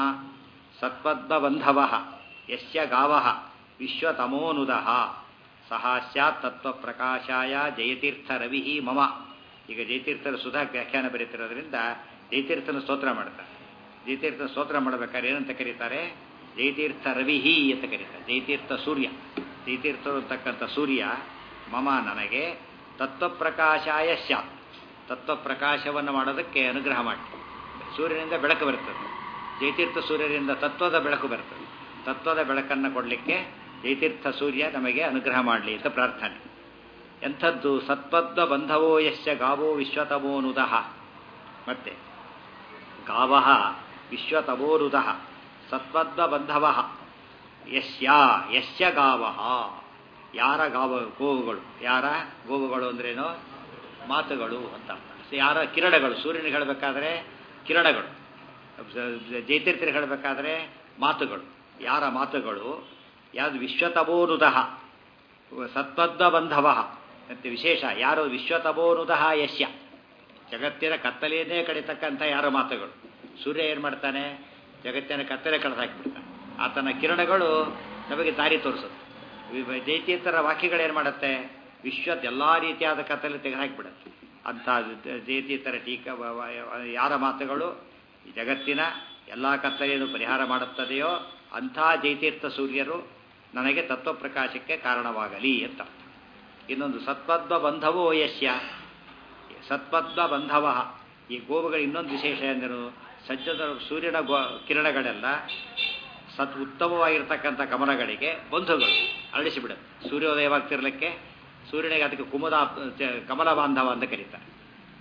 ಸತ್ವದ್ವಂಧವ ಯಸ್ಯ ಗಾವಃ ವಿಶ್ವತಮೋನುದಃ ಸಹ ಸ್ಯಾತ್ ತತ್ವಪ್ರಕಾಶಾಯ ಜಯತೀರ್ಥರವಿ ಮಮ ಈಗ ಜಯತೀರ್ಥರ ಸುಧಾ ವ್ಯಾಖ್ಯಾನ ಬರೀತಿರೋದ್ರಿಂದ ಜಯತೀರ್ಥನ ಸ್ತೋತ್ರ ಮಾಡ್ತಾರೆ ಜಯತೀರ್ಥನ ಸ್ತೋತ್ರ ಮಾಡಬೇಕಾದ್ರೆ ಏನಂತ ಕರೀತಾರೆ ಜಯತೀರ್ಥ ರವಿಹಿ ಅಂತ ಕರೀತಾರೆ ಜಯತೀರ್ಥ ಸೂರ್ಯ ಜಯತೀರ್ಥ ಅಂತಕ್ಕಂಥ ಸೂರ್ಯ ಮಮ ನನಗೆ ತತ್ವಪ್ರಕಾಶಾಯ ಸ್ಯಾತ್ ತತ್ವಪ್ರಕಾಶವನ್ನು ಮಾಡೋದಕ್ಕೆ ಅನುಗ್ರಹ ಮಾಡಿ ಸೂರ್ಯನಿಂದ ಬೆಳಕು ಬರ್ತದೆ ಜಯತೀರ್ಥ ಸೂರ್ಯರಿಂದ ತತ್ವದ ಬೆಳಕು ಬರ್ತದೆ ತತ್ವದ ಬೆಳಕನ್ನು ಕೊಡಲಿಕ್ಕೆ ಜಯತೀರ್ಥ ಸೂರ್ಯ ನಮಗೆ ಅನುಗ್ರಹ ಮಾಡಲಿ ಅಂತ ಪ್ರಾರ್ಥನೆ ಎಂಥದ್ದು ಸತ್ಪದ್ವ ಬಂಧವೋ ಯಶ್ಯ ಗಾವೋ ವಿಶ್ವತಮೋನುದಃ ಮತ್ತೆ ಗಾವಃ ವಿಶ್ವತಮೋರುದಃ ಸತ್ಪದ್ವ ಬಂಧವ ಯಶ್ಯ ಯಶ್ಯ ಗಾವಃ ಯಾರ ಗಾವ ಗೋವುಗಳು ಯಾರ ಗೋವುಗಳು ಅಂದ್ರೇನು ಮಾತುಗಳು ಅಂತ ಯಾರ ಕಿರಣಗಳು ಸೂರ್ಯನಿಗೆ ಹೇಳಬೇಕಾದ್ರೆ ಕಿರಣಗಳು ಜೈತೀರ್ಥರಿಗೆ ಹೇಳಬೇಕಾದ್ರೆ ಮಾತುಗಳು ಯಾರ ಮಾತುಗಳು ಯಾವುದು ವಿಶ್ವತಮೋನುದಃ ಸತ್ಪದ್ವ ಬಂಧವ ಮತ್ತು ವಿಶೇಷ ಯಾರು ವಿಶ್ವತಮೋನುದಃ ಯಶ್ಯ ಜಗತ್ತಿನ ಕತ್ತಲೆಯನ್ನೇ ಕಡಿತಕ್ಕಂಥ ಯಾರ ಮಾತುಗಳು ಸೂರ್ಯ ಏನು ಮಾಡ್ತಾನೆ ಜಗತ್ತಿನ ಕತ್ತಲೆ ಕಳೆದು ಹಾಕಿಬಿಡ್ತಾನೆ ಆತನ ಕಿರಣಗಳು ನಮಗೆ ದಾರಿ ತೋರಿಸುತ್ತೆ ಜೈತೀರ್ಥರ ವಾಕ್ಯಗಳೇನು ಮಾಡುತ್ತೆ ವಿಶ್ವದ ಎಲ್ಲ ರೀತಿಯಾದ ಕತ್ತಲೆ ತೆಗೆದುಹಾಕಿಬಿಡುತ್ತೆ ಅಂಥ ಜೈತೀರ್ಥರ ಟೀಕ ಯಾರ ಮಾತುಗಳು ಜಗತ್ತಿನ ಎಲ್ಲ ಕತ್ತಲೆಯನ್ನು ಪರಿಹಾರ ಮಾಡುತ್ತದೆಯೋ ಅಂಥ ಜೈತೀರ್ಥ ಸೂರ್ಯರು ನನಗೆ ತತ್ವಪ್ರಕಾಶಕ್ಕೆ ಕಾರಣವಾಗಲಿ ಅಂತ ಇನ್ನೊಂದು ಸತ್ಪದ್ವ ಬಂಧವೋ ಯಶ್ಯ ಸತ್ಪದ್ವ ಬಂಧವ ಈ ಗೋವುಗಳ ಇನ್ನೊಂದು ವಿಶೇಷ ಎಂದರು ಸಜ್ಜದ ಸೂರ್ಯನ ಗೋ ಕಿರಣಗಳೆಲ್ಲ ಸತ್ ಉತ್ತಮವಾಗಿರ್ತಕ್ಕಂಥ ಕಮಲಗಳಿಗೆ ಬಂಧುಗಳು ಅರಳಿಸಿಬಿಡುತ್ತೆ ಸೂರ್ಯೋದಯವಾಗ್ತಿರ್ಲಿಕ್ಕೆ ಸೂರ್ಯನಿಗೆ ಅದಕ್ಕೆ ಕುಮುದ ಕಮಲ ಬಾಂಧವ ಅಂತ ಕರೀತಾರೆ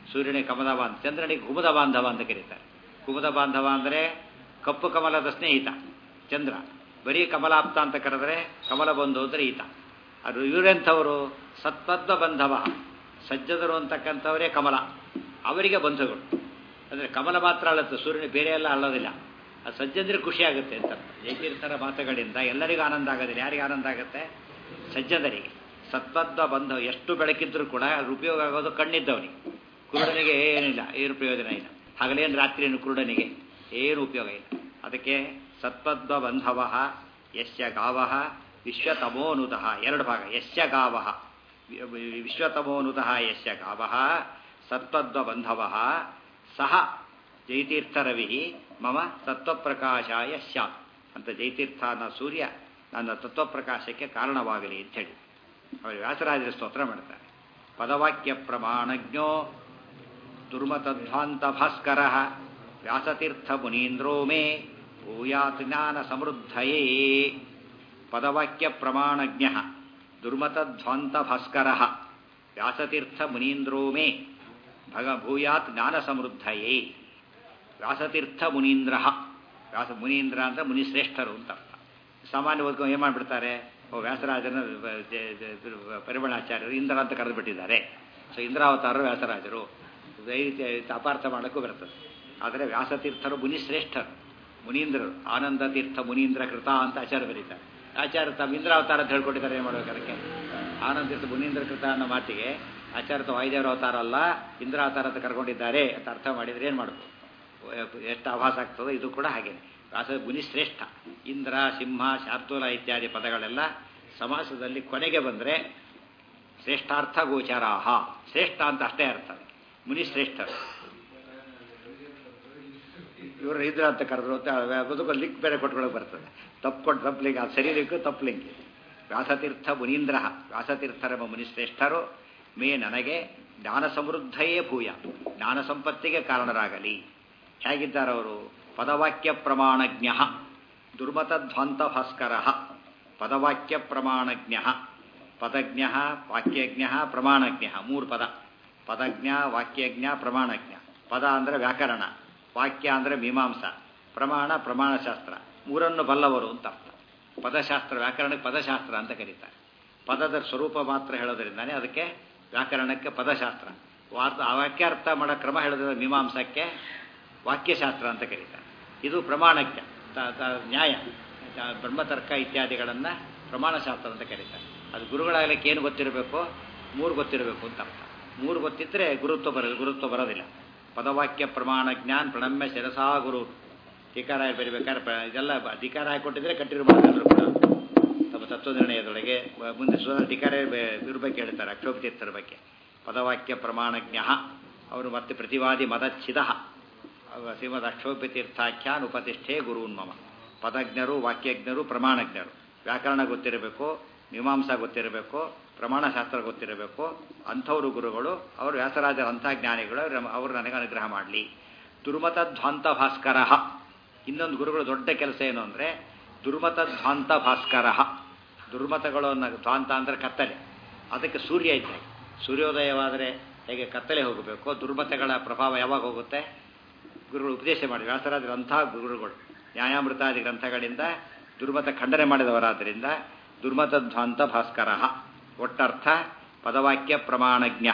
ಸೂರ್ಯನಿಗೆ ಕಮಲ ಬಾಂಧ ಚಂದ್ರನಿಗೆ ಕುಮುದ ಬಾಂಧವ ಅಂತ ಕರೀತಾರೆ ಕುಮುದ ಬಾಂಧವ ಅಂದರೆ ಕಪ್ಪು ಕಮಲದ ಸ್ನೇಹಿತ ಚಂದ್ರ ಬರೀ ಕಮಲಾಪ್ತ ಅಂತ ಕರೆದ್ರೆ ಕಮಲ ಬಂಧು ಅಂದರೆ ಈತ ಅದು ಇವರೆಂಥವರು ಸತ್ಪದ್ಮ ಬಂಧವ ಸಜ್ಜದರು ಅಂತಕ್ಕಂಥವರೇ ಕಮಲ ಅವರಿಗೆ ಬಂಧುಗಳು ಅಂದರೆ ಕಮಲ ಮಾತ್ರ ಅಳುತ್ತೆ ಸೂರ್ಯನ ಬೇರೆ ಎಲ್ಲ ಅಳ್ಳೋದಿಲ್ಲ ಅದು ಸಜ್ಜಂದ್ರೆ ಖುಷಿ ಆಗುತ್ತೆ ಅಂತ ಜೈತೀರ್ಥರ ಮಾತುಗಳಿಂದ ಎಲ್ಲರಿಗೂ ಆನಂದ ಆಗೋದಿಲ್ಲ ಯಾರಿಗೆ ಆನಂದ ಆಗುತ್ತೆ ಸಜ್ಜನರಿಗೆ ಸತ್ಪದ್ಮ ಬಂಧವ ಎಷ್ಟು ಬೆಳಕಿದ್ರೂ ಕೂಡ ಅದು ಉಪಯೋಗ ಆಗೋದು ಕಣ್ಣಿದ್ದವನಿಗೆ ಕುರುಡನಿಗೆ ಏನಿಲ್ಲ ಏನು ಪ್ರಯೋಜನ ಇಲ್ಲ ಹಗಲೇನು ರಾತ್ರಿಯನ್ನು ಕುರುಡನಿಗೆ ಏನು ಉಪಯೋಗ ಇಲ್ಲ ಅದಕ್ಕೆ ಸತ್ಪದ್ಮ ಬಂಧವ ಯಶ್ಯ ಗಾವ ವಿಶ್ವತಮೋನುತಃ ಎರಡು ಭಾಗ ಯಶ್ಯ ಗಾವ ವಿಶ್ವತಮೋನುತಃ ಯಶ್ಯ ಗಾವ ಸತ್ಪದ್ಮ ಬಂಧವ ಸಹ ಜೈತೀರ್ಥರವಿ ಮಮ ತತ್ವಪ್ರಕಾಶಾಯ ಸ್ಯಾತ್ ಅಂತ ಜೈತೀರ್ಥ ಅನ್ನೋ ಸೂರ್ಯ ನನ್ನ ತತ್ವಪ್ರಕಾಶಕ್ಕೆ ಕಾರಣವಾಗಲಿ ಅಂಥೇಳಿ ಅವರು ವ್ಯಾಸರಾಜರ ಸ್ತೋತ್ರ ಮಾಡ್ತಾರೆ ಪದವಾಕ್ಯ ಪ್ರಮಾಣಜ್ಞೋ ದುರ್ಮತಧ್ವಾಂತ ಭಾಸ್ಕರ ವ್ಯಾಸತೀರ್ಥ ಮುನೀಂದ್ರೋ ಮೇ ಭೂಯಾತ್ ಜ್ಞಾನ ಸಮೃದ್ಧಯೇ ಪದವಾಕ್ಯ ಪ್ರಮಾಣಜ್ಞ ದುರ್ಮತಧ್ವಾಂತ ಭಾಸ್ಕರ ವ್ಯಾಸತೀರ್ಥ ಮುನೀಂದ್ರೋ ಮೇ ಭಗ ಭೂಯಾತ್ ಜ್ಞಾನ ಸಮೃದ್ಧಯೇ ವ್ಯಾಸತೀರ್ಥ ಮುನೀಂದ್ರ ವ್ಯಾಸ ಮುನೀಂದ್ರ ಅಂದರೆ ಮುನಿಶ್ರೇಷ್ಠರು ಅಂತ ಅರ್ಥ ಸಾಮಾನ್ಯ ಓದ್ಕೊಂಡು ಏನು ಮಾಡಿಬಿಡ್ತಾರೆ ಓ ವ್ಯಾಸರಾಜನ ಪರಿಮಳಾಚಾರ್ಯರು ಇಂದ್ರ ಅಂತ ಕರೆದುಬಿಟ್ಟಿದ್ದಾರೆ ಸೊ ಇಂದ್ರಾವತಾರರು ವ್ಯಾಸರಾಜರು ಈ ರೀತಿ ಅಪಾರ್ಥ ಮಾಡೋಕ್ಕೂ ಬರ್ತದೆ ಆದರೆ ವ್ಯಾಸತೀರ್ಥರು ಮುನಿಶ್ರೇಷ್ಠರು ಮುನೀಂದ್ರರು ಆನಂದ ತೀರ್ಥ ಮುನೀಂದ್ರ ಕೃತ ಅಂತ ಆಚಾರ್ಯ ಬರೀತಾರೆ ಆಚಾರ್ಯ ತಮ್ಮ ಇಂದ್ರಾವತಾರ ಅಂತ ಹೇಳ್ಕೊಟ್ಟಿದ್ದಾರೆ ಏನು ಮಾಡ್ಬೇಕು ಅದಕ್ಕೆ ಆನಂದ ತೀರ್ಥ ಮುನೀಂದ್ರ ಕೃತ ಅನ್ನೋ ಮಾತಿಗೆ ಆಚಾರ್ಯ ವಾಯುದೇವರ ಅವತಾರ ಅಲ್ಲ ಇಂದ್ರಾವತಾರ ಅಂತ ಕರ್ಕೊಂಡಿದ್ದಾರೆ ಅಂತ ಅರ್ಥ ಮಾಡಿದರೆ ಏನು ಮಾಡಬೇಕು ಎಷ್ಟು ಆಭಾಸ ಆಗ್ತದೋ ಇದು ಕೂಡ ಹಾಗೇನೆ ವ್ಯಾಸ ಮುನಿಶ್ರೇಷ್ಠ ಇಂದ್ರ ಸಿಂಹ ಶಾರ್ತೂಲ ಇತ್ಯಾದಿ ಪದಗಳೆಲ್ಲ ಸಮಾಸದಲ್ಲಿ ಕೊನೆಗೆ ಬಂದರೆ ಶ್ರೇಷ್ಠಾರ್ಥ ಗೋಚರಾಹ ಶ್ರೇಷ್ಠ ಅಂತ ಅಷ್ಟೇ ಅರ್ಥ ಮುನಿಶ್ರೇಷ್ಠರು ಇವರು ಇದ್ರ ಅಂತ ಕರೆದ್ರು ಬದುಕು ಲಿಂಕ್ ಬೇರೆ ಕೊಟ್ಕೊಳ್ಳೋಕೆ ಬರ್ತದೆ ತಪ್ಪು ಕೊಟ್ಟು ತಪ್ಪು ಲಿಂಕ್ ಅದು ಸರಿ ಲಿಂಕು ತಪ್ಪು ಲಿಂಕ್ ವ್ಯಾಸತೀರ್ಥ ಮುನೀಂದ್ರ ವ್ಯಾಸತೀರ್ಥರೆಂಬ ಮುನಿಶ್ರೇಷ್ಠರು ಮೇ ನನಗೆ ಜ್ಞಾನ ಸಮೃದ್ಧಯೇ ಭೂಯ ಜ್ಞಾನ ಸಂಪತ್ತಿಗೆ ಕಾರಣರಾಗಲಿ ಹೇಗಿದ್ದಾರವರು ಪದವಾಕ್ಯ ಪ್ರಮಾಣಜ್ಞ ದುರ್ಮತಧ್ವಂತ ಭಾಸ್ಕರ ಪದವಾಕ್ಯ ಪ್ರಮಾಣಜ್ಞ ಪದಜ್ಞ ವಾಕ್ಯಜ್ಞ ಪ್ರಮಾಣಜ್ಞ ಮೂರು ಪದ ಪದಜ್ಞ ವಾಕ್ಯಜ್ಞ ಪ್ರಮಾಣಜ್ಞ ಪದ ಅಂದರೆ ವ್ಯಾಕರಣ ವಾಕ್ಯ ಅಂದರೆ ಮೀಮಾಂಸ ಪ್ರಮಾಣ ಪ್ರಮಾಣಶಾಸ್ತ್ರ ಮೂರನ್ನು ಬಲ್ಲವರು ಅಂತ ಅರ್ಥ ಪದಶಾಸ್ತ್ರ ವ್ಯಾಕರಣಕ್ಕೆ ಪದಶಾಸ್ತ್ರ ಅಂತ ಕರೀತಾರೆ ಪದದ ಸ್ವರೂಪ ಮಾತ್ರ ಹೇಳೋದ್ರಿಂದಾನೆ ಅದಕ್ಕೆ ವ್ಯಾಕರಣಕ್ಕೆ ಪದಶಾಸ್ತ್ರ ವಾರ್ತ ವಾಕ್ಯಾರ್ಥ ಮಾಡೋ ಕ್ರಮ ಹೇಳೋದ್ರಿಂದ ಮೀಮಾಂಸಕ್ಕೆ ವಾಕ್ಯಶಾಸ್ತ್ರ ಅಂತ ಕರೀತಾರೆ ಇದು ಪ್ರಮಾಣಜ್ಞ ನ್ಯಾಯ ಬ್ರಹ್ಮತರ್ಕ ಇತ್ಯಾದಿಗಳನ್ನು ಪ್ರಮಾಣಶಾಸ್ತ್ರ ಅಂತ ಕರೀತಾರೆ ಅದು ಗುರುಗಳಾಗಲಿಕ್ಕೆ ಏನು ಗೊತ್ತಿರಬೇಕು ಮೂರು ಗೊತ್ತಿರಬೇಕು ಅಂತ ಅರ್ಥ ಮೂರು ಗೊತ್ತಿದ್ದರೆ ಗುರುತ್ವ ಬರೋದು ಗುರುತ್ವ ಬರೋದಿಲ್ಲ ಪದವಾಕ್ಯ ಪ್ರಮಾಣ ಜ್ಞಾನ ಪ್ರಣಮ್ಯ ಶಿರಸಾ ಗುರು ಟೀಕಾರಾಯ ಬರಿಬೇಕಾದ್ರೆ ಇದೆಲ್ಲ ಅಧಿಕಾರ ಹಾಕಿಕೊಟ್ಟಿದ್ರೆ ಕಂಟಿನ್ಯೂ ಮಾಡಿದ್ರು ಕೂಡ ತಮ್ಮ ತತ್ವ ನಿರ್ಣಯದೊಳಗೆ ಮುಂದೆ ಸುಧಾರ ಟೀಕಾರಾಯ ಇವ್ರ ಬಗ್ಗೆ ಹೇಳ್ತಾರೆ ಅಕ್ಷೋಪತೀರ್ಥರ ಬಗ್ಗೆ ಪದವಾಕ್ಯ ಪ್ರಮಾಣಜ್ಞ ಅವರು ಮತ್ತೆ ಪ್ರತಿವಾದಿ ಮದಚ್ಛಿದ ಶ್ರೀಮದ್ ಅಕ್ಷೋಪತೀರ್ಥಾಖ್ಯಾನ್ ಉಪತಿಷ್ಠೆ ಗುರುನ್ಮಮ ಪದಜ್ಞರು ವಾಕ್ಯಜ್ಞರು ಪ್ರಮಾಣಜ್ಞರು ವ್ಯಾಕರಣ ಗೊತ್ತಿರಬೇಕು ಮೀಮಾಂಸಾ ಗೊತ್ತಿರಬೇಕು ಪ್ರಮಾಣಶಾಸ್ತ್ರ ಗೊತ್ತಿರಬೇಕು ಅಂಥವರು ಗುರುಗಳು ಅವರು ವ್ಯಾಸರಾಜರ ಅಂಥ ಜ್ಞಾನಿಗಳು ಅವರು ನನಗೆ ಅನುಗ್ರಹ ಮಾಡಲಿ ದುರ್ಮತಧ್ವಾಂತ ಭಾಸ್ಕರ ಇನ್ನೊಂದು ಗುರುಗಳು ದೊಡ್ಡ ಕೆಲಸ ಏನು ಅಂದರೆ ದುರ್ಮತಧ್ವಾಂತ ಭಾಸ್ಕರ ದುರ್ಮತಗಳು ಅನ್ನೋ ಧ್ವಾಂತ ಅಂದರೆ ಕತ್ತಲೆ ಅದಕ್ಕೆ ಸೂರ್ಯ ಇದ್ದರೆ ಸೂರ್ಯೋದಯವಾದರೆ ಹೇಗೆ ಕತ್ತಲೆ ಹೋಗಬೇಕು ದುರ್ಮತಗಳ ಪ್ರಭಾವ ಯಾವಾಗ ಹೋಗುತ್ತೆ ಗುರುಗಳು ಉಪದೇಶ ಮಾಡಿ ವ್ಯಾಸರಾಜರ ಅಂಥ ಗುರುಗಳು ನ್ಯಾಯಾಮೃತಾದಿ ಗ್ರಂಥಗಳಿಂದ ದುರ್ಮತ ಖಂಡನೆ ಮಾಡಿದವರಾದ್ದರಿಂದ ದುರ್ಮತಧ್ವಾಂತ ಭಾಸ್ಕರ ಒಟ್ಟರ್ಥ ಪದವಾಕ್ಯ ಪ್ರಮಾಣಜ್ಞ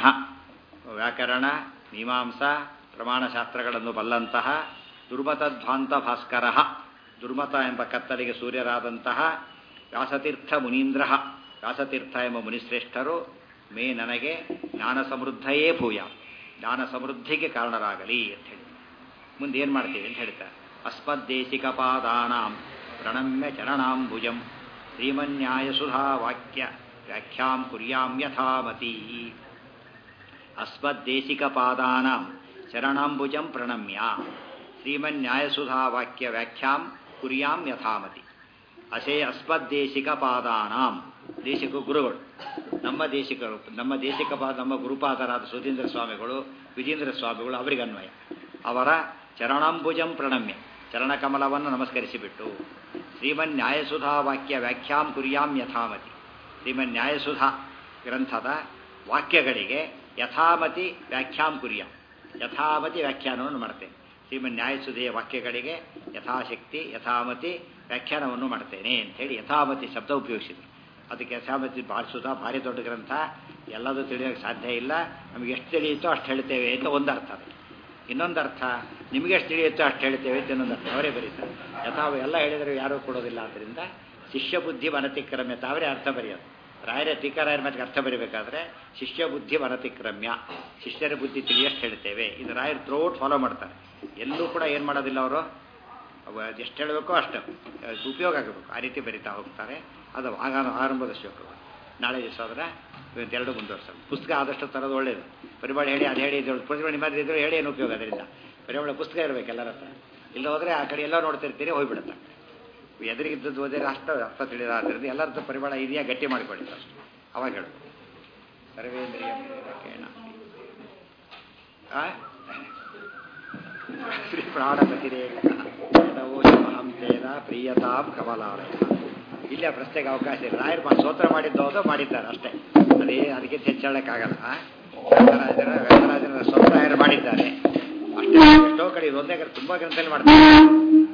ವ್ಯಾಕರಣ ಮೀಮಾಂಸಾ ಪ್ರಮಾಣಶಾಸ್ತ್ರಗಳನ್ನು ಬಲ್ಲಂತಹ ದುರ್ಮತಧ್ವಾಂತ ಭಾಸ್ಕರ ದುರ್ಮತ ಎಂಬ ಕತ್ತಲಿಗೆ ಸೂರ್ಯರಾದಂತಹ ವ್ಯಾಸತೀರ್ಥ ಮುನೀಂದ್ರ ವ್ಯಾಸತೀರ್ಥ ಎಂಬ ಮುನಿಶ್ರೇಷ್ಠರು ಮೇ ನನಗೆ ಜ್ಞಾನ ಸಮೃದ್ಧಯೇ ಭೂಯ ಜ್ಞಾನ ಸಮೃದ್ಧಿಗೆ ಕಾರಣರಾಗಲಿ ಅಂತ ಹೇಳಿ ಮುಂದೆ ಏನು ಮಾಡ್ತೀವಿ ಅಂತ ಹೇಳ್ತಾರೆ ಅಸ್ಮದ್ದೇಶಿಕ ಪಾದಾನಾಂ ಪ್ರಣಮ್ಯ ಚರಣಾಂಬುಜಂ ಶ್ರೀಮನ್ಯಾಯ ಸುಧಾ ವಾಕ್ಯ ವ್ಯಾಖ್ಯಾಂ ಕುರ್ಯಾಂ ಯಥಾಮತಿ ಅಸ್ಮದ್ದೇಶಿಕ ಪಾದಾನಾಂ ಶರಣಾಂಬುಜಂ ಪ್ರಣಮ್ಯ ಶ್ರೀಮನ್ಯಾಯಸುಧಾ ವಾಕ್ಯ ವ್ಯಾಖ್ಯಾಂ ಕುರ್ಯಾಂ ಯಥಾಮತಿ ಅಸೇ ಅಸ್ಮದ್ದೇಶಿಕ ಪಾದಾನಾಂ ದೇಶಿಕ ಗುರುಗಳು ನಮ್ಮ ದೇಶಿಕರು ನಮ್ಮ ದೇಶಿಕ ಪಾದ ನಮ್ಮ ಗುರುಪಾದರಾದ ಸುಧೀಂದ್ರ ಸ್ವಾಮಿಗಳು ವಿಜೇಂದ್ರ ಸ್ವಾಮಿಗಳು ಅವರಿಗೆ ಅನ್ವಯ ಅವರ ಚರಣಾಂಬುಜಂ ಪ್ರಣಮ್ಯ ಚರಣಕಮಲವನ್ನು ನಮಸ್ಕರಿಸಿಬಿಟ್ಟು ಶ್ರೀಮನ್ ನ್ಯಾಯಸುಧಾ ವಾಕ್ಯ ವ್ಯಾಖ್ಯಾಂ ಕುರ್ಯಾಂ ಯಥಾಮತಿ ಶ್ರೀಮನ್ ನ್ಯಾಯಸುಧಾ ಗ್ರಂಥದ ವಾಕ್ಯಗಳಿಗೆ ಯಥಾಮತಿ ವ್ಯಾಖ್ಯಾಂ ಕುರ್ಯಾಂ ಯಥಾಮತಿ ವ್ಯಾಖ್ಯಾನವನ್ನು ಮಾಡ್ತೇನೆ ಶ್ರೀಮನ್ ನ್ಯಾಯಸುಧೆಯ ವಾಕ್ಯಗಳಿಗೆ ಯಥಾಶಕ್ತಿ ಯಥಾಮತಿ ವ್ಯಾಖ್ಯಾನವನ್ನು ಮಾಡ್ತೇನೆ ಅಂಥೇಳಿ ಯಥಾಮತಿ ಶಬ್ದ ಉಪಯೋಗಿಸಿದ್ರು ಅದಕ್ಕೆ ಯಥಾಮತಿ ಭಾರಿಸುದ ಭಾರಿ ದೊಡ್ಡ ಗ್ರಂಥ ಎಲ್ಲದೂ ತಿಳಿಯೋಕ್ಕೆ ಸಾಧ್ಯ ಇಲ್ಲ ನಮಗೆ ಎಷ್ಟು ತಿಳಿಯುತ್ತೋ ಅಷ್ಟು ಹೇಳ್ತೇವೆ ಅಂತ ಒಂದು ಅರ್ಥ ಅದು ಇನ್ನೊಂದು ಅರ್ಥ ನಿಮಗೆ ಎಷ್ಟು ತಿಳಿಯುತ್ತೋ ಅಷ್ಟು ಹೇಳ್ತೇವೆ ಅಂತ ಇನ್ನೊಂದು ಅರ್ಥ ಅವರೇ ಬರೀತಾರೆ ಯಥಾ ಎಲ್ಲ ಹೇಳಿದರೆ ಯಾರೂ ಕೊಡೋದಿಲ್ಲ ಆದ್ದರಿಂದ ಶಿಷ್ಯ ಬುದ್ಧಿ ವನತಿಕ್ರಮ್ಯ ಅಂತ ಅವರೇ ಅರ್ಥ ಬರೆಯೋದು ರಾಯರ ಟೀಕಾರಾಯರ ಮಾತಿಗೆ ಅರ್ಥ ಬರೀಬೇಕಾದ್ರೆ ಶಿಷ್ಯ ಬುದ್ಧಿ ವನತಿಕ್ರಮ್ಯ ಶಿಷ್ಯರ ಬುದ್ಧಿ ತಿಳಿಯಷ್ಟು ಹೇಳ್ತೇವೆ ಇದು ರಾಯರು ಥ್ರೋಟ್ ಫಾಲೋ ಮಾಡ್ತಾರೆ ಎಲ್ಲೂ ಕೂಡ ಏನು ಮಾಡೋದಿಲ್ಲ ಅವರು ಎಷ್ಟು ಹೇಳಬೇಕೋ ಅಷ್ಟು ಅದು ಉಪಯೋಗ ಆಗಬೇಕು ಆ ರೀತಿ ಬರಿತಾ ಹೋಗ್ತಾರೆ ಅದು ಆಗ ಆರಂಭದ ಶ್ಲೋಕಗಳು ನಾಳೆ ದಿವಸ ಆದರೆ ಇವತ್ತೆರಡು ಮುಂದುವರ್ಸೋದು ಪುಸ್ತಕ ಆದಷ್ಟು ತರೋದು ಒಳ್ಳೇದು ಪರಿಮಾಣ ಹೇಳಿ ಅದು ಹೇಳಿ ಇದು ಪರಿಮಾಣ ನಿಮ್ಮದು ಇದ್ರೆ ಹೇಳಿ ಏನು ಉಪಯೋಗ ಅದರಿಂದ ಪರಿಮಾಣ ಪುಸ್ತಕ ಇರಬೇಕು ಎಲ್ಲರ ಹತ್ರ ಇಲ್ಲ ಹೋದರೆ ಆ ಕಡೆ ಎಲ್ಲ ನೋಡ್ತಿರ್ತೀರಿ ಹೋಗ್ಬಿಡುತ್ತೆ ಎದುರಿಗಿದ್ದದ್ದು ಓದಿದ್ರೆ ಅಷ್ಟು ಅರ್ಥ ತಿಳಿದ ಆದ್ದರಿಂದ ಎಲ್ಲರ ಹತ್ರ ಪರಿಮಾಣ ಇದೆಯಾ ಗಟ್ಟಿ ಮಾಡಿಕೊಳ್ಳಿ ಅಷ್ಟು ಅವಾಗ ಹೇಳು ಸರ್ವೇಂದ್ರಿಯ ಕೇಣ ಶ್ರೀ ಪ್ರಾಣಪತಿರೇಕಹಂ ತೇನ ಪ್ರಿಯತಾಂ ಕಮಲಾಲಯ ಇಲ್ಲಿ ಆ ಪ್ರಶ್ನೆಗೆ ಅವಕಾಶ ಇಲ್ಲ ರಾಯರು ಮಾ ಸ್ತೋತ್ರ ಮಾಡಿದ್ದು ಹೌದು ಮಾಡಿದ್ದಾರೆ ಅಷ್ಟೇ ಅದೇ ಅದಕ್ಕಿಂತ ಹೆಚ್ಚಳಕ್ಕಾಗಲ್ಲ ವ್ಯಾಸರಾಜರ ವ್ಯಾಸರಾಜರ ಸ್ವತಃ ರಾಯರು ಮಾಡಿದ್ದಾರೆ ಅಷ್ಟೇ ಎಷ್ಟೋ ಕಡೆ ಇದೊಂದೇ ಕಡೆ ತುಂಬ ಗ್ರಂಥದಲ್ಲಿ ಮಾಡ್ತಾರೆ